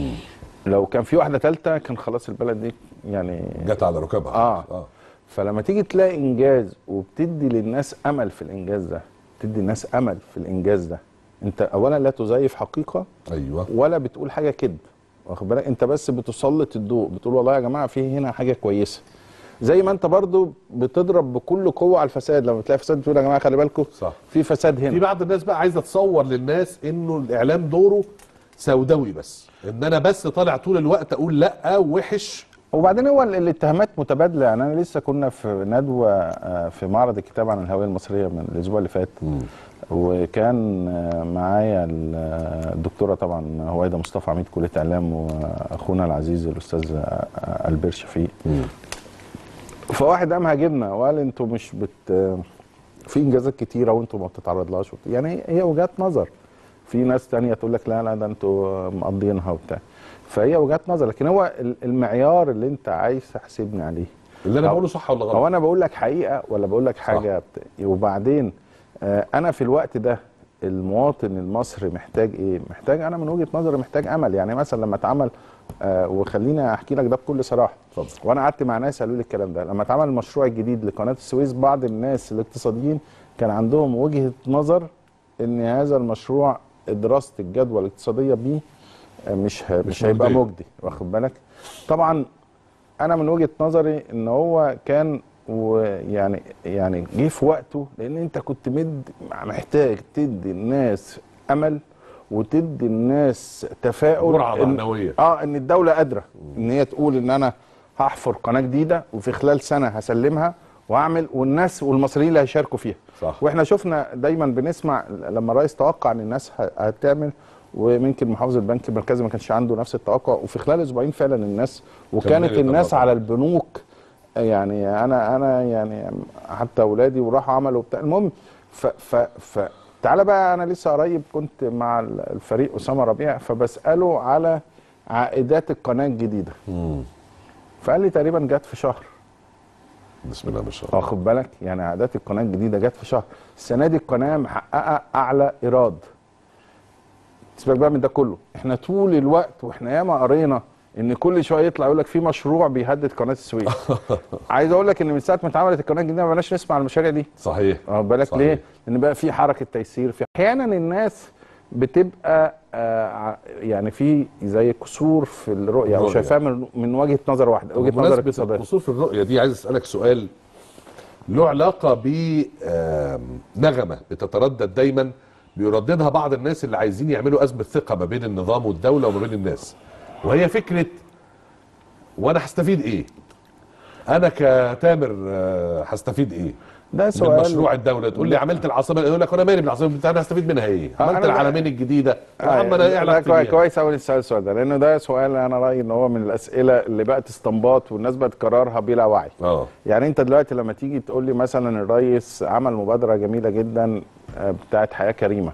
لو كان في واحده ثالثه كان خلاص البلد دي يعني جت على ركابها آه. آه. فلما تيجي تلاقي انجاز وبتدي للناس امل في الانجاز ده تدي الناس امل في الانجاز ده انت اولا لا تزيف حقيقه أيوه ولا بتقول حاجه كذب واخد بالك انت بس بتسلط الضوء بتقول والله يا جماعه في هنا حاجه كويسه زي ما انت برضو بتضرب بكل قوه على الفساد لما تلاقي فساد تقول يا جماعه خلي بالكم صح في فساد في هنا بعض الناس بقى عايزه تصور للناس انه الاعلام دوره سوداوي بس ان انا بس طالع طول الوقت اقول لا وحش وبعدين هو ال- الاتهامات متبادله يعني انا لسه كنا في ندوه آه، في معرض الكتاب عن الهويه المصريه من الاسبوع اللي فات وكان آه، معايا ال- آه، الدكتوره طبعا هويدا مصطفى عميد كليه اعلام واخونا العزيز الاستاذ آه، آه، البير شفيق فواحد قام هاجمنا وقال انتوا مش بت في انجازات كتيره وانتوا ما بتتعرضلهاش وبت- يعني هي- هي وجهات نظر في ناس تانية تقول لك لا لا ده انتوا مقضينها وبتاع فهي وجهات نظر لكن هو ال- المعيار اللي انت عايز تحاسبني عليه اللي انا أو- بقوله صح ولا غلط هو انا بقول لك حقيقه ولا بقول لك حاجه بت... وبعدين آه انا في الوقت ده المواطن المصري محتاج ايه محتاج انا من وجهه نظري محتاج امل يعني مثلا لما اتعمل آه وخليني احكي لك ده بكل صراحه اتفضل. وانا قعدت مع ناس قالوا لي الكلام ده لما اتعمل المشروع الجديد لقناه السويس بعض الناس الاقتصاديين كان عندهم وجهه نظر ان هذا المشروع دراسه الجدوى الاقتصاديه بيه آه، مش ه... مش مش هيبقى مجدية. مجدي واخد بالك طبعا انا من وجهه نظري ان هو كان ويعني يعني جه في وقته لان انت كنت مد محتاج تدي الناس امل وتدي الناس تفاؤل جرعة إن- معنوية. اه ان الدوله قادره ان هي تقول ان انا هحفر قناه جديده وفي خلال سنه هسلمها واعمل والناس والمصريين اللي هيشاركوا فيها صح. واحنا شفنا دايما بنسمع لما الرئيس توقع ان الناس ه- هتعمل ويمكن محافظ البنك المركزي ما كانش عنده نفس التوقع وفي خلال اسبوعين فعلا الناس وكانت كملت الناس الرقم. على البنوك يعني انا انا يعني حتى اولادي وراحوا عملوا بتاع المهم ف ف ف تعالى بقى انا لسه قريب كنت مع الفريق اسامه ربيع فبساله على عائدات القناه الجديده مم. فقال لي تقريبا جت في شهر بسم الله ما شاء الله واخد بالك يعني عائدات القناه الجديده جت في شهر السنه دي القناه محققه اعلى ايراد سيبك بقى من ده كله احنا طول الوقت واحنا ياما قرينا ان كل شويه يطلع يقول لك في مشروع بيهدد قناه السويس عايز اقول لك ان من ساعه ما اتعملت القناه الجديده ما بقناش نسمع عن المشاريع دي صحيح واخد بالك صحيح. ليه؟ لان بقى في حركه تيسير في احيانا الناس بتبقى آه ع- يعني في زي كسور في الرؤيه او الرؤية. شايفاها من, من وجهه نظر واحده وجهه نظر بمناسبة اقتصاديه القصور في الرؤية دي عايز اسألك سؤال له علاقة بنغمة بتتردد دايما بيرددها بعض الناس اللي عايزين يعملوا أزمة ثقة ما بين النظام والدولة وما بين الناس وهي فكرة وأنا هستفيد إيه؟ أنا كتامر آه، هستفيد إيه؟ ده من سؤال مشروع الدولة تقول لي عملت العاصمة يقول لك أنا مالي بالعاصمة بتاعتي أنا هستفيد منها إيه؟ آه، عملت أنا بقى- العالمين الجديدة يا عم أنا إيه لا علاقتي كويس بيها؟ كويس قوي تسال السؤال ده لانه ده سؤال انا رايي ان هو من الاسئله اللي بقت استنباط والناس بقت تكررها بلا وعي آه يعني انت دلوقتي لما تيجي تقول لي مثلا الرئيس عمل مبادره جميله جدا آه، بتاعت حياه كريمه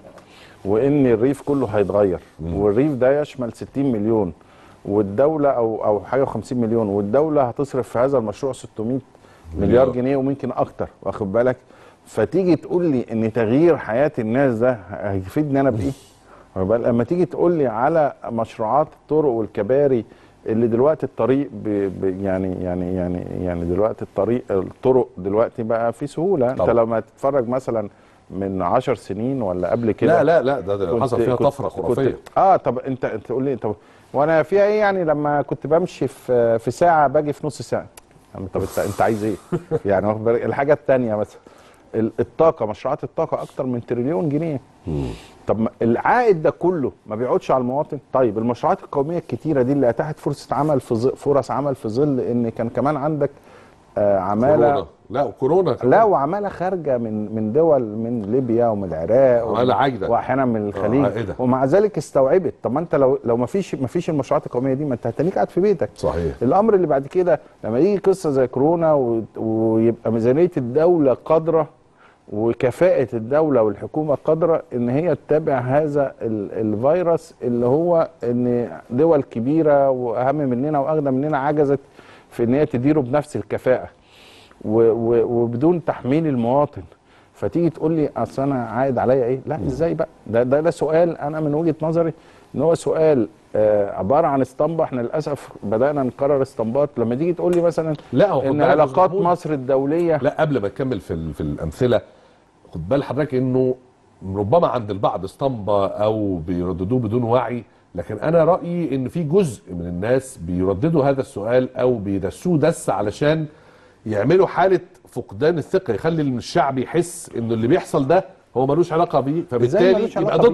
وان الريف كله هيتغير والريف ده يشمل 60 مليون والدوله او او حاجه 50 مليون والدوله هتصرف في هذا المشروع 600 مليار مليار. جنيه وممكن اكتر واخد بالك فتيجي تقول لي ان تغيير حياه الناس ده هيفيدني انا بايه واخد بالك؟ لما تيجي تقول لي على مشروعات الطرق والكباري اللي دلوقتي الطريق ب ب يعني يعني يعني يعني دلوقتي الطريق الطرق دلوقتي بقى في سهوله انت طبعا. لما تتفرج مثلا من عشر سنين ولا قبل كده لا لا لا ده, ده كنت- حصل فيها كنت- طفرة خرافية كنت اه طب انت انت تقول لي طب وانا فيها ايه يعني لما كنت بمشي في في ساعه باجي في نص ساعه يا عم طب انت انت عايز ايه؟ يعني واخد بالك؟ الحاجه الثانيه مثلا ال- الطاقه مشروعات الطاقه اكتر من تريليون جنيه طب ما العائد ده كله ما بيقعدش على المواطن طيب المشروعات القوميه الكتيره دي اللي اتاحت فرصه عمل في ظل فرص عمل في ظل ان كان كمان عندك آه عماله كورونا لا وكورونا كمان. لا وعماله خارجه من من دول من ليبيا ومن العراق عمالة عاجلة. واحيانا من الخليج عائدة. ومع ذلك استوعبت طب ما انت لو لو ما فيش ما فيش المشروعات القوميه دي ما انت هتنيك قاعد في بيتك صحيح الامر اللي بعد كده لما يجي قصه زي كورونا و- ويبقى ميزانيه الدوله قادره وكفاءه الدوله والحكومه قادره ان هي تتابع هذا ال- الفيروس اللي هو ان دول كبيره واهم مننا واغنى مننا عجزت في ان هي تديره بنفس الكفاءه و- و- وبدون تحميل المواطن فتيجي تقول لي اصل انا عائد عليا ايه؟ لا ازاي بقى؟ ده ده ده سؤال انا من وجهه نظري ان هو سؤال آه عباره عن اسطمبه احنا للاسف بدانا نكرر اسطمبات لما تيجي تقول لي مثلا لا هو خد ان بالك يا علاقات محمود. مصر الدوليه لا قبل ما تكمل في ال- في الامثله خد بال حضرتك انه ربما عند البعض اسطمبه او بيرددوه بدون وعي لكن انا رايي ان في جزء من الناس بيرددوا هذا السؤال او بيدسوه دس علشان يعملوا حاله فقدان الثقه يخلي الشعب يحس انه اللي بيحصل ده هو ملوش علاقه بيه ازاي فبالتالي ملوش يبقى علاقه ضده بيه؟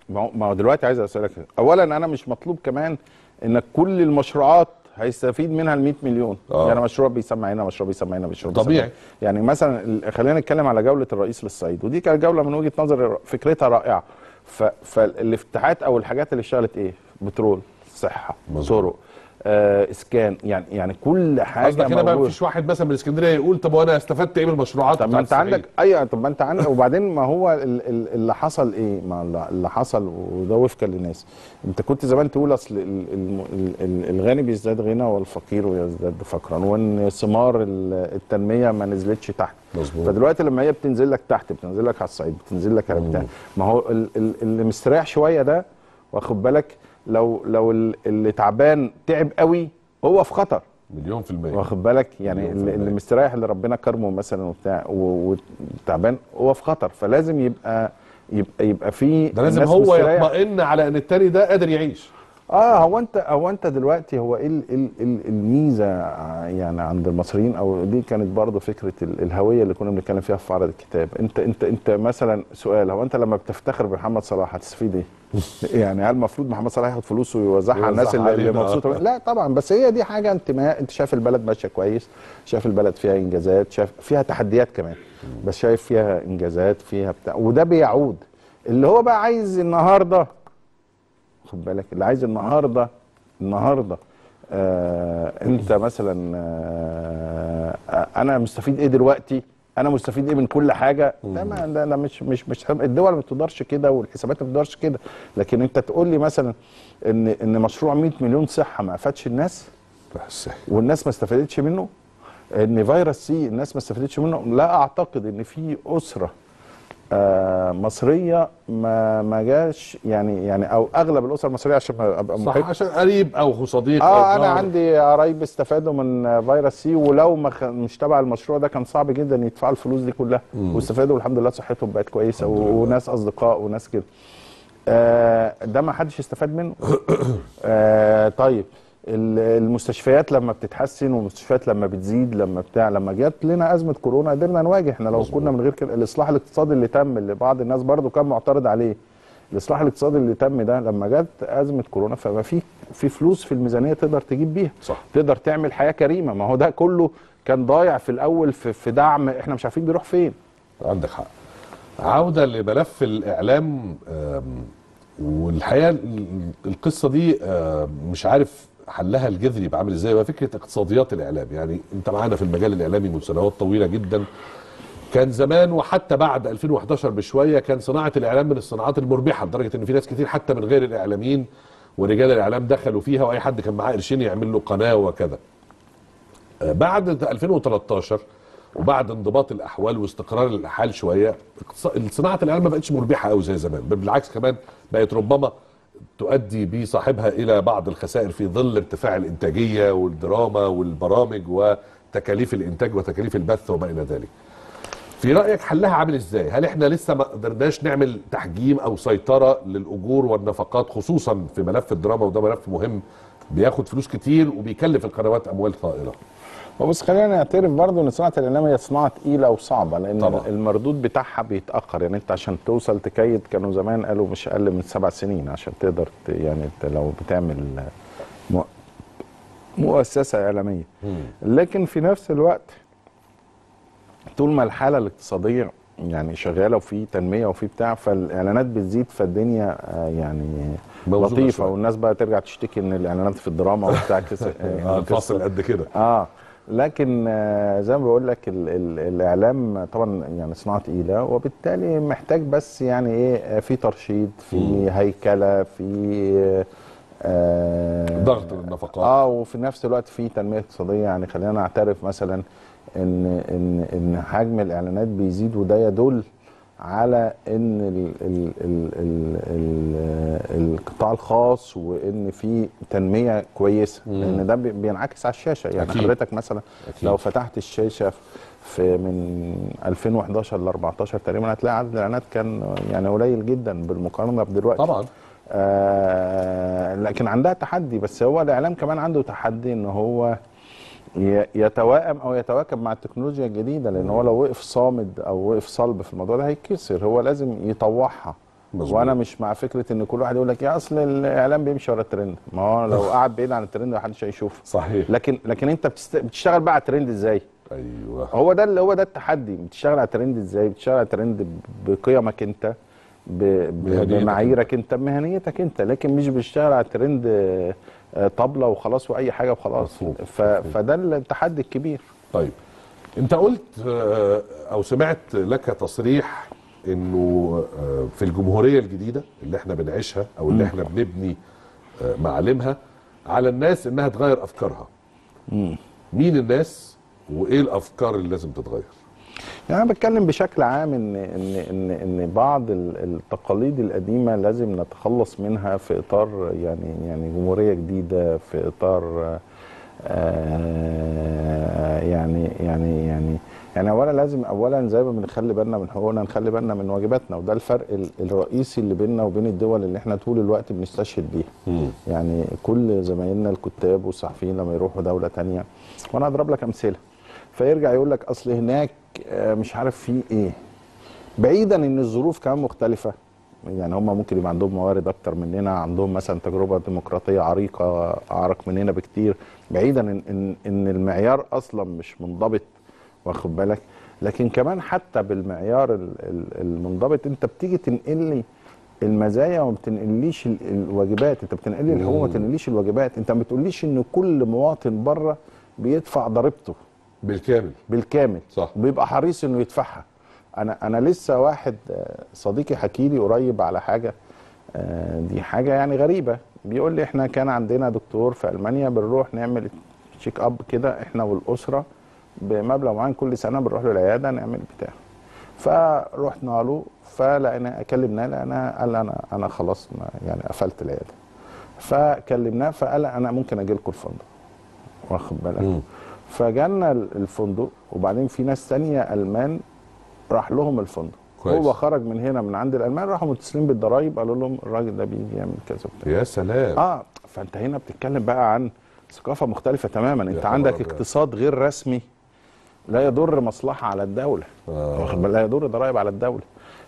ما هو- ما هو دلوقتي عايز اسالك اولا انا مش مطلوب كمان انك كل المشروعات هيستفيد منها ال 100 مليون آه. يعني مشروع بيسمع هنا مشروع بيسمع هنا مشروع بيسمع طبيعي. هنا. يعني مثلا ال- خلينا نتكلم على جوله الرئيس للصعيد ودي كانت جوله من وجهه نظري فكرتها رائعه ف- فالافتتاحات او الحاجات اللي اشتغلت ايه بترول صحه مظبوط. طرق آه اسكان يعني يعني كل حاجه قصدك هنا بقى موجودة. مفيش واحد مثلا من اسكندريه يقول طب وانا استفدت ايه من المشروعات طب ما بتاعت انت عندك الصعيد؟ ايوه طب ما انت عندك وبعدين ما هو ال- ال- اللي حصل ايه؟ ما اللي- اللي حصل وده وفقا للناس انت كنت زمان تقول اصل ال- الم- ال- ال- الغني بيزداد غنى والفقير يزداد فقرا وان ثمار ال- التنميه ما نزلتش تحت مظبوط. فدلوقتي لما هي بتنزل لك تحت بتنزل لك على الصعيد بتنزل لك على بتاع ما هو ال- ال- اللي مستريح شويه ده واخد بالك لو لو ال- اللي تعبان تعب قوي هو في خطر مليون في المية واخد بالك يعني مليون في اللي, اللي المية. مستريح اللي ربنا كرمه مثلا وبتاع و- وتعبان هو في خطر فلازم يبقى يبقى يبقى في ده لازم الناس هو مستريح. يطمئن على ان التاني ده قادر يعيش اه هو انت هو انت دلوقتي هو ايه ال- ال- ال- الميزه ع- يعني عند المصريين او دي كانت برضه فكره ال- الهويه اللي كنا بنتكلم فيها في عرض الكتاب انت انت انت مثلا سؤال هو انت لما بتفتخر بمحمد صلاح هتستفيد ايه؟ يعني هل المفروض محمد صلاح ياخد فلوسه ويوزعها على الناس ويوزعها اللي, اللي علينا. مبسوطه لا طبعا بس هي دي حاجه انتماء انت شايف البلد ماشيه كويس شايف البلد فيها انجازات شايف فيها تحديات كمان بس شايف فيها انجازات فيها بتاع وده بيعود اللي هو بقى عايز النهارده خد بالك اللي عايز النهارده النهارده آه انت مثلا آه انا مستفيد ايه دلوقتي انا مستفيد ايه من كل حاجه ده ما ده, ده مش مش مش الدول ما بتقدرش كده والحسابات ما بتقدرش كده لكن انت تقول لي مثلا ان ان مشروع 100 مليون صحه ما افادش الناس بس والناس ما استفادتش منه ان فيروس سي الناس ما استفادتش منه لا اعتقد ان في اسره آه مصريه ما ما جاش يعني يعني او اغلب الاسر المصريه عشان ما ابقى صح محب عشان قريب او صديق اه أو انا جار. عندي قرايب استفادوا من فيروس سي ولو ما خ... مش تبع المشروع ده كان صعب جدا يدفعوا الفلوس دي كلها واستفادوا والحمد لله صحتهم بقت كويسه و... وناس اصدقاء وناس كده آه ده ما حدش استفاد منه آه طيب ال- المستشفيات لما بتتحسن والمستشفيات لما بتزيد لما بتاع لما جت لنا ازمه كورونا قدرنا نواجه احنا لو مظبوط. كنا من غير كده الاصلاح الاقتصادي اللي تم اللي بعض الناس برضو كان معترض عليه الاصلاح الاقتصادي اللي تم ده لما جت ازمه كورونا فما في في فلوس في الميزانيه تقدر تجيب بيها صح. تقدر تعمل حياه كريمه ما هو ده كله كان ضايع في الاول في, في دعم احنا مش عارفين بيروح فين عندك حق عودة لملف الإعلام آم، والحقيقة ال- القصة دي آم، مش عارف حلها الجذري يبقى عامل ازاي هو فكرة اقتصاديات الإعلام يعني انت معانا في المجال الإعلامي من سنوات طويلة جدا كان زمان وحتى بعد 2011 بشوية كان صناعة الإعلام من الصناعات المربحة لدرجة ان في ناس كتير حتى من غير الإعلاميين ورجال الإعلام دخلوا فيها وأي حد كان معاه قرشين يعمل له قناة وكذا آه، بعد 2013 وبعد انضباط الاحوال واستقرار الاحوال شويه اقتص- صناعه الاعلام ما بقتش مربحه قوي زي زمان بل بالعكس كمان بقت ربما تؤدي بصاحبها الى بعض الخسائر في ظل ارتفاع الانتاجيه والدراما والبرامج وتكاليف الانتاج وتكاليف البث وما الى ذلك. في رايك حلها عامل ازاي؟ هل احنا لسه ما قدرناش نعمل تحجيم او سيطره للاجور والنفقات خصوصا في ملف الدراما وده ملف مهم بياخد فلوس كتير وبيكلف القنوات اموال طائله. وبس خلينا نعترف برضو ان صناعه الاعلام هي صناعه تقيله وصعبه لان طبعا. طبعا. المردود بتاعها بيتاخر يعني انت عشان توصل تكيد كانوا زمان قالوا مش اقل من سبع سنين عشان تقدر ت- يعني انت لو بتعمل مؤ- مؤسسه اعلاميه لكن في نفس الوقت طول ما الحاله الاقتصاديه يعني شغاله وفي تنميه وفي بتاع فالاعلانات بتزيد فالدنيا آه، يعني موزونة لطيفه شوية. والناس بقى ترجع تشتكي ان الاعلانات في الدراما وبتاع كسر آه، الفاصل قد كده. اه لكن آه، زي ما بقول لك ال ال الاعلام طبعا يعني صناعه تقيله وبالتالي محتاج بس يعني ايه آه، في ترشيد في هيكله في آه ضغط النفقات. اه وفي نفس الوقت في تنميه اقتصاديه يعني خلينا نعترف مثلا ان ان ان حجم الاعلانات بيزيد وده يدل على ان ال ال ال ال ال القطاع الخاص وان في تنميه كويسه لان ده بي- بينعكس على الشاشه يعني أكيد. حضرتك مثلا أكيد. لو فتحت الشاشه في من 2011 ل 14 تقريبا هتلاقي عدد الاعلانات كان يعني قليل جدا بالمقارنه بدلوقتي طبعا آه لكن عندها تحدي بس هو الاعلام كمان عنده تحدي ان هو ي- يتوائم او يتواكب مع التكنولوجيا الجديده لان هو لو وقف صامد او وقف صلب في الموضوع ده هيتكسر هو لازم يطوعها مظبوط. وانا مش مع فكره ان كل واحد يقول لك يا اصل الاعلام بيمشي ورا الترند ما هو لو قعد بعيد عن الترند محدش هيشوفه صحيح لكن لكن انت بتست... بتشتغل بقى على الترند ازاي ايوه هو ده اللي هو ده التحدي بتشتغل على الترند ازاي بتشتغل على الترند بقيمك انت ب... ب... مهنيتك بمعاييرك انت بمهنيتك انت لكن مش بتشتغل على الترند آه، آه، طبله وخلاص واي حاجه وخلاص مفهوم. ف... فده التحدي الكبير طيب انت قلت آه، او سمعت لك تصريح انه آه، في الجمهوريه الجديده اللي احنا بنعيشها او اللي احنا بنبني آه، معالمها على الناس انها تغير افكارها مين الناس وايه الافكار اللي لازم تتغير يعني انا بتكلم بشكل عام ان ان ان ان بعض ال- التقاليد القديمه لازم نتخلص منها في اطار يعني يعني جمهوريه جديده في اطار آه يعني يعني يعني يعني اولا لازم اولا زي ما بنخلي بالنا من حقوقنا نخلي بالنا من واجباتنا وده الفرق ال- الرئيسي اللي بيننا وبين الدول اللي احنا طول الوقت بنستشهد بيها يعني كل زمايلنا الكتاب والصحفيين لما يروحوا دوله تانية وانا اضرب لك امثله فيرجع يقول لك اصل هناك آه، مش عارف في ايه بعيدا ان الظروف كمان مختلفه يعني هم ممكن يبقى عندهم موارد اكتر مننا عندهم مثلا تجربه ديمقراطيه عريقه اعرق مننا بكتير بعيدا ان ان, إن المعيار اصلا مش منضبط واخد بالك لكن كمان حتى بالمعيار ال- ال- المنضبط انت بتيجي تنقل لي المزايا وما بتنقليش ال- الواجبات انت بتنقل لي الحقوق وما بتنقليش الواجبات انت ما بتقوليش ان كل مواطن بره بيدفع ضريبته بالكامل بالكامل صح. بيبقى حريص انه يدفعها انا انا لسه واحد آه، صديقي حكي لي قريب على حاجه آه، دي حاجه يعني غريبه بيقول لي احنا كان عندنا دكتور في المانيا بنروح نعمل تشيك اب كده احنا والاسره بمبلغ معين كل سنه بنروح له العياده نعمل بتاع فرحنا له فلقينا كلمناه لقينا قال انا انا خلاص ما يعني قفلت العياده فكلمناه فقال انا ممكن اجي لكم الفندق واخد بالك مم. فجالنا الفندق وبعدين في ناس تانية المان راح لهم الفندق كويس. هو خرج من هنا من عند الالمان راحوا متصلين بالضرايب قالوا لهم الراجل ده بيجي يعمل كذا وبتاع يا سلام اه فانت هنا بتتكلم بقى عن ثقافه مختلفه تماما انت خبر عندك أبيض. اقتصاد غير رسمي لا يضر مصلحه على الدوله آه. واخد بالك؟ لا يضر ضرائب على الدوله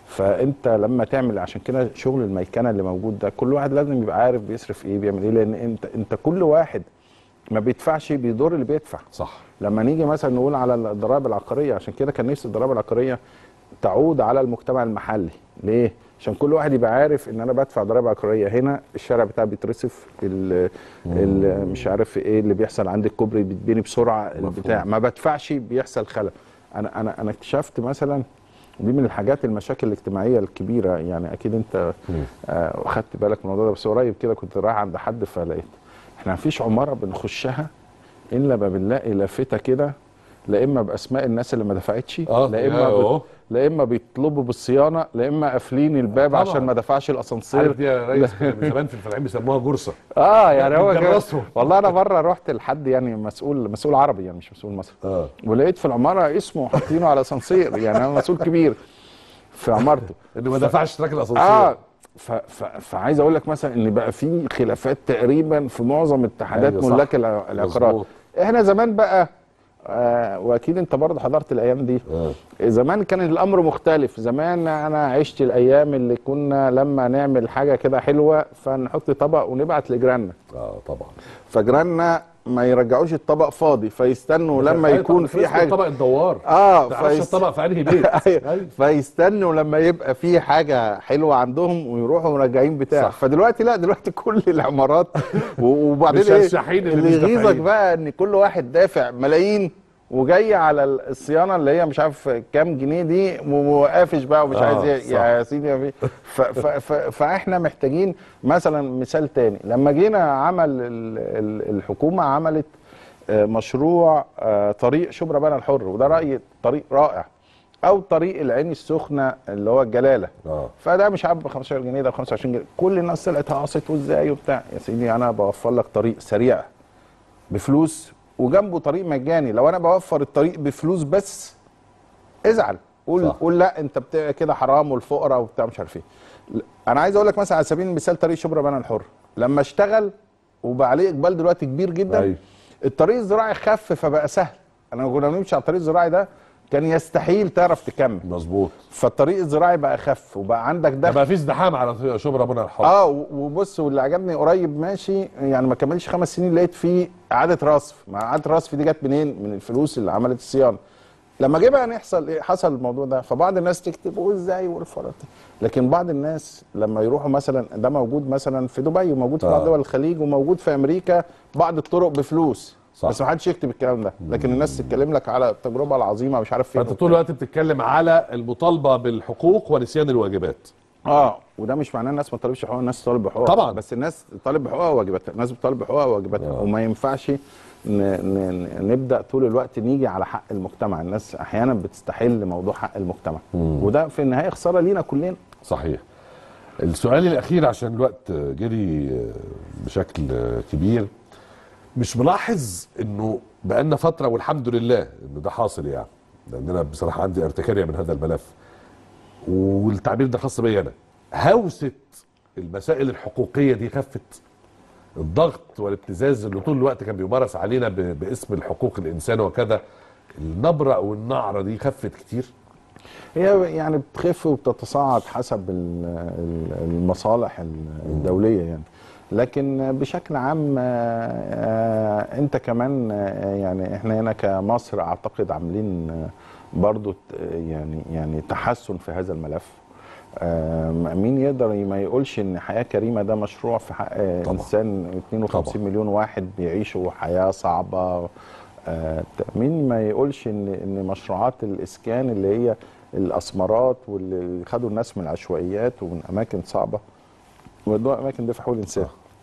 فانت لما تعمل عشان كده شغل الميكنه اللي موجود ده كل واحد لازم يبقى عارف بيصرف ايه بيعمل ايه لان انت انت كل واحد ما بيدفعش بيضر اللي بيدفع صح لما نيجي مثلا نقول على الضرائب العقاريه عشان كده كان نفسي الضرائب العقاريه تعود على المجتمع المحلي ليه عشان كل واحد يبقى عارف ان انا بدفع ضرائب عقاريه هنا الشارع بتاعي بيترصف ال- ال- مش عارف ايه اللي بيحصل عندي الكوبري بيتبني بسرعه البتاع ما بدفعش بيحصل خلل انا انا انا اكتشفت مثلا دي من الحاجات المشاكل الاجتماعيه الكبيره يعني اكيد انت آه خدت بالك من الموضوع ده بس قريب كده كنت رايح عند حد فلقيت احنا مفيش عماره بنخشها الا ما بنلاقي لافته كده لا اما باسماء الناس اللي ما دفعتش آه، لا يا اما أهو. بت... لا اما بيطلبوا بالصيانه لا اما قافلين الباب طبعا. عشان ما دفعش الاسانسير عارف دي يا ريس من زمان في الفلاحين بيسموها جرصه اه يعني هو كده بنجرسهم. والله انا مره رحت لحد يعني مسؤول مسؤول عربي يعني مش مسؤول مصري اه ولقيت في العماره اسمه حاطينه على اسانسير يعني انا مسؤول كبير في عمارته انه ما دفعش اشتراك الاسانسير اه ف ف فعايز اقول لك مثلا ان بقى في خلافات تقريبا في معظم اتحادات أيوة صح. ملاك الع- العقارات مظبوط. احنا زمان بقى آه واكيد انت برضه حضرت الايام دي آه. زمان كان الامر مختلف زمان انا عشت الايام اللي كنا لما نعمل حاجه كده حلوه فنحط طبق ونبعت لجيراننا اه طبعا فجيراننا ما يرجعوش الطبق فاضي فيستنوا لما أيوة يكون طبعا، في اسمه حاجه طبق الدوار اه ما تعرفش فيست... الطبق في انهي بيت أيوة. فيستنوا لما يبقى في حاجه حلوه عندهم ويروحوا مرجعين بتاع صح. فدلوقتي لا دلوقتي كل العمارات و- وبعدين ايه مشرشحين اللي اللي مش يغيظك دافعين. بقى ان كل واحد دافع ملايين وجاي على الصيانه اللي هي مش عارف كام جنيه دي وقافش بقى ومش آه، عايز ي- صح. يا سيدي يا في- ف ف ف فاحنا محتاجين مثلا مثال تاني لما جينا عمل ال- ال- الحكومه عملت آه، مشروع آه، طريق شبرا بنها الحر وده رايي طريق رائع او طريق العين السخنه اللي هو الجلاله اه فده مش عارف ب 15 جنيه ده ب 25 جنيه كل الناس طلعت هقصت وازاي وبتاع يا سيدي انا بوفر لك طريق سريع بفلوس وجنبه طريق مجاني لو انا بوفر الطريق بفلوس بس ازعل قول صح. قول لا انت بتاع كده حرام والفقراء وبتاع مش عارف ايه ل- انا عايز اقول لك مثلا على سبيل المثال طريق شبرا بنها الحر لما اشتغل وبقى عليه اقبال دلوقتي كبير جدا أيوة. الطريق الزراعي خف فبقى سهل انا كنا بنمشي على الطريق الزراعي ده كان يستحيل تعرف تكمل مظبوط فالطريق الزراعي بقى اخف وبقى عندك ده دخل بقى في ازدحام على شبرا منى الحر اه و- وبص واللي عجبني قريب ماشي يعني ما كملش خمس سنين لقيت فيه اعاده رصف مع اعاده رصف دي جت منين من الفلوس اللي عملت الصيانه لما جه بقى يحصل ايه حصل الموضوع ده فبعض الناس تكتب وازاي والفرط لكن بعض الناس لما يروحوا مثلا ده موجود مثلا في دبي وموجود في آه. بعض دول الخليج وموجود في امريكا بعض الطرق بفلوس صح. بس ما حدش يكتب الكلام ده لكن الناس تتكلم لك على التجربه العظيمه مش عارف فين فانت طول الوقت بتتكلم على المطالبه بالحقوق ونسيان الواجبات اه وده مش معناه الناس ما تطالبش حقوق الناس تطالب بحقوقها طبعاً. بس الناس تطالب بحقوقها وواجباتها الناس بتطالب بحقوقها وواجباتها آه. وما ينفعش ن... ن... نبدا طول الوقت نيجي على حق المجتمع الناس احيانا بتستحل موضوع حق المجتمع مم. وده في النهايه خساره لينا كلنا صحيح السؤال الاخير عشان الوقت جري بشكل كبير مش ملاحظ انه بقالنا فتره والحمد لله انه ده حاصل يعني لان انا بصراحه عندي ارتكاريه من هذا الملف والتعبير ده خاص بيا انا هوسه المسائل الحقوقيه دي خفت الضغط والابتزاز اللي طول الوقت كان بيمارس علينا ب- باسم الحقوق الانسان وكذا النبره او النعره دي خفت كتير هي يعني بتخف وبتتصاعد حسب ال- ال- المصالح ال- الدوليه يعني لكن بشكل عام آه، آه، انت كمان آه، يعني احنا هنا كمصر اعتقد عاملين آه، برضو ت- يعني يعني تحسن في هذا الملف آه، مين يقدر ما يقولش ان حياه كريمه ده مشروع في حق آه، طبعا. انسان 52 طبعا. مليون واحد بيعيشوا حياه صعبه آه، مين ما يقولش ان ان مشروعات الاسكان اللي هي الاسمرات واللي خدوا الناس من العشوائيات ومن اماكن صعبه ودوا اماكن دي في حقوق الانسان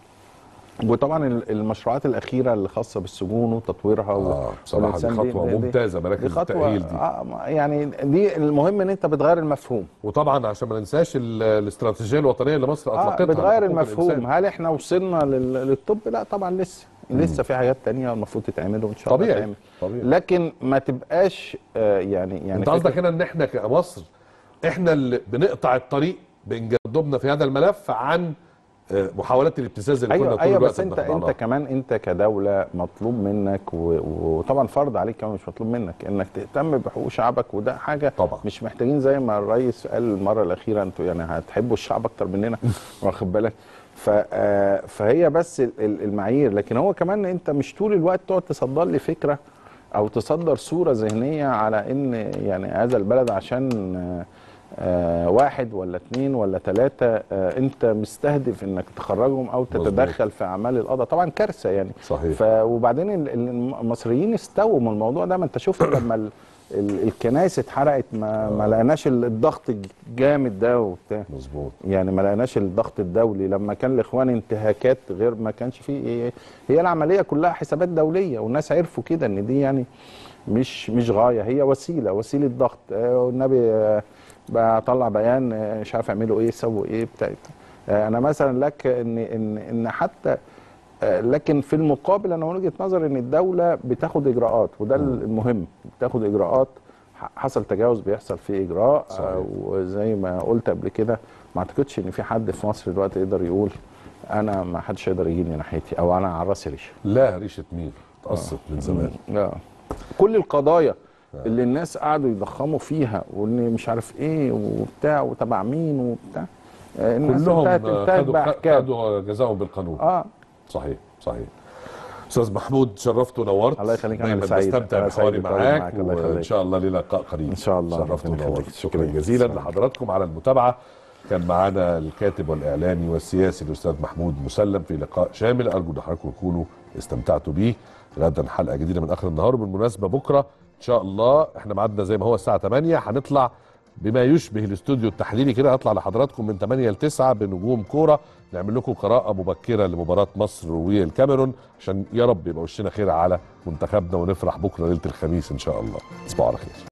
وطبعا ال- المشروعات الاخيره اللي خاصه بالسجون وتطويرها و- اه بصراحه دي والإنسان خطوه ممتازه دي مراكز خطوه التاهيل دي آه يعني دي المهم ان انت بتغير المفهوم وطبعا عشان ما ننساش ال- الاستراتيجيه الوطنيه اللي مصر اه اطلقتها بتغير لحقوق المفهوم الإنسان. هل احنا وصلنا لل- للطب لا طبعا لسه لسه في حاجات تانية المفروض تتعمل وان شاء الله طبيعي تتعمل طبيعي لكن ما تبقاش آه يعني يعني انت فكرة- قصدك هنا ان احنا كمصر احنا اللي بنقطع الطريق بانجذابنا في هذا الملف عن آه، محاولات الابتزاز اللي كنا ايوه طول ايوه الوقت بس انت بنخضع انت لها. كمان انت كدوله مطلوب منك و- وطبعا فرض عليك كمان مش مطلوب منك انك تهتم بحقوق شعبك وده حاجه طبعا. مش محتاجين زي ما الرئيس قال المره الاخيره انتوا يعني هتحبوا الشعب اكتر مننا واخد بالك ف آه، فهي بس ال- ال- المعايير لكن هو كمان انت مش طول الوقت تقعد تصدر لي فكره او تصدر صوره ذهنيه على ان يعني هذا البلد عشان آه، آه واحد ولا اتنين ولا تلاتة آه انت مستهدف انك تخرجهم او مظبوط. تتدخل في اعمال القضاء طبعا كارثه يعني صحيح. ف وبعدين ال- ال- المصريين استووا من الموضوع ده ما انت شفت لما ال... ال- الكنائس اتحرقت ما, ما لقيناش ال- الضغط الجامد ده وبتاع مظبوط يعني ما لقيناش الضغط الدولي لما كان الاخوان انتهاكات غير ما كانش فيه هي العمليه كلها حسابات دوليه والناس عرفوا كده ان دي يعني مش مش غايه هي وسيله وسيله ضغط آه، والنبي آه، بقى طلع بيان آه، مش عارف يعملوا ايه سووا ايه بتاع آه، انا مثلا لك ان ان ان حتى آه، لكن في المقابل انا من وجهه نظري ان الدوله بتاخد اجراءات وده المهم بتاخد اجراءات ح- حصل تجاوز بيحصل فيه اجراء صحيح. آه، وزي ما قلت قبل كده ما اعتقدش ان في حد في مصر دلوقتي يقدر يقول انا ما حدش يقدر يجيني ناحيتي او انا على راسي ريشه لا ريشه مين اتقصت من زمان اه كل القضايا اللي الناس قعدوا يضخموا فيها وان مش عارف ايه وبتاع وتبع مين وبتاع آه، الناس كلهم انتهت آه، انتهت خدوا باحكام خدوا جزاهم بالقانون اه صحيح صحيح استاذ محمود شرفت ونورت الله يخليك، أنا دايما اللي سعيد. بستمتع أنا بحواري سعيد بالتواجد معاك معاك، الله يخليك. وان شاء الله لنا لقاء قريب إن شاء الله، شرفت ربنا ونورت يخليك. شكرا شكراً. جزيلا شكراً. لحضراتكم على المتابعه كان معانا الكاتب والاعلامي والسياسي الاستاذ محمود مسلم في لقاء شامل ارجو ان حضراتكم تكونوا استمتعتوا بيه غدا حلقه جديده من اخر النهار وبالمناسبه بكره ان شاء الله احنا ميعادنا زي ما هو الساعه 8 هنطلع بما يشبه الاستوديو التحليلي كده هطلع لحضراتكم من 8 ل 9 بنجوم كوره نعمل لكم قراءه مبكره لمباراه مصر والكاميرون عشان يا رب يبقى وشنا خير على منتخبنا ونفرح بكره ليله الخميس ان شاء الله تصبحوا على خير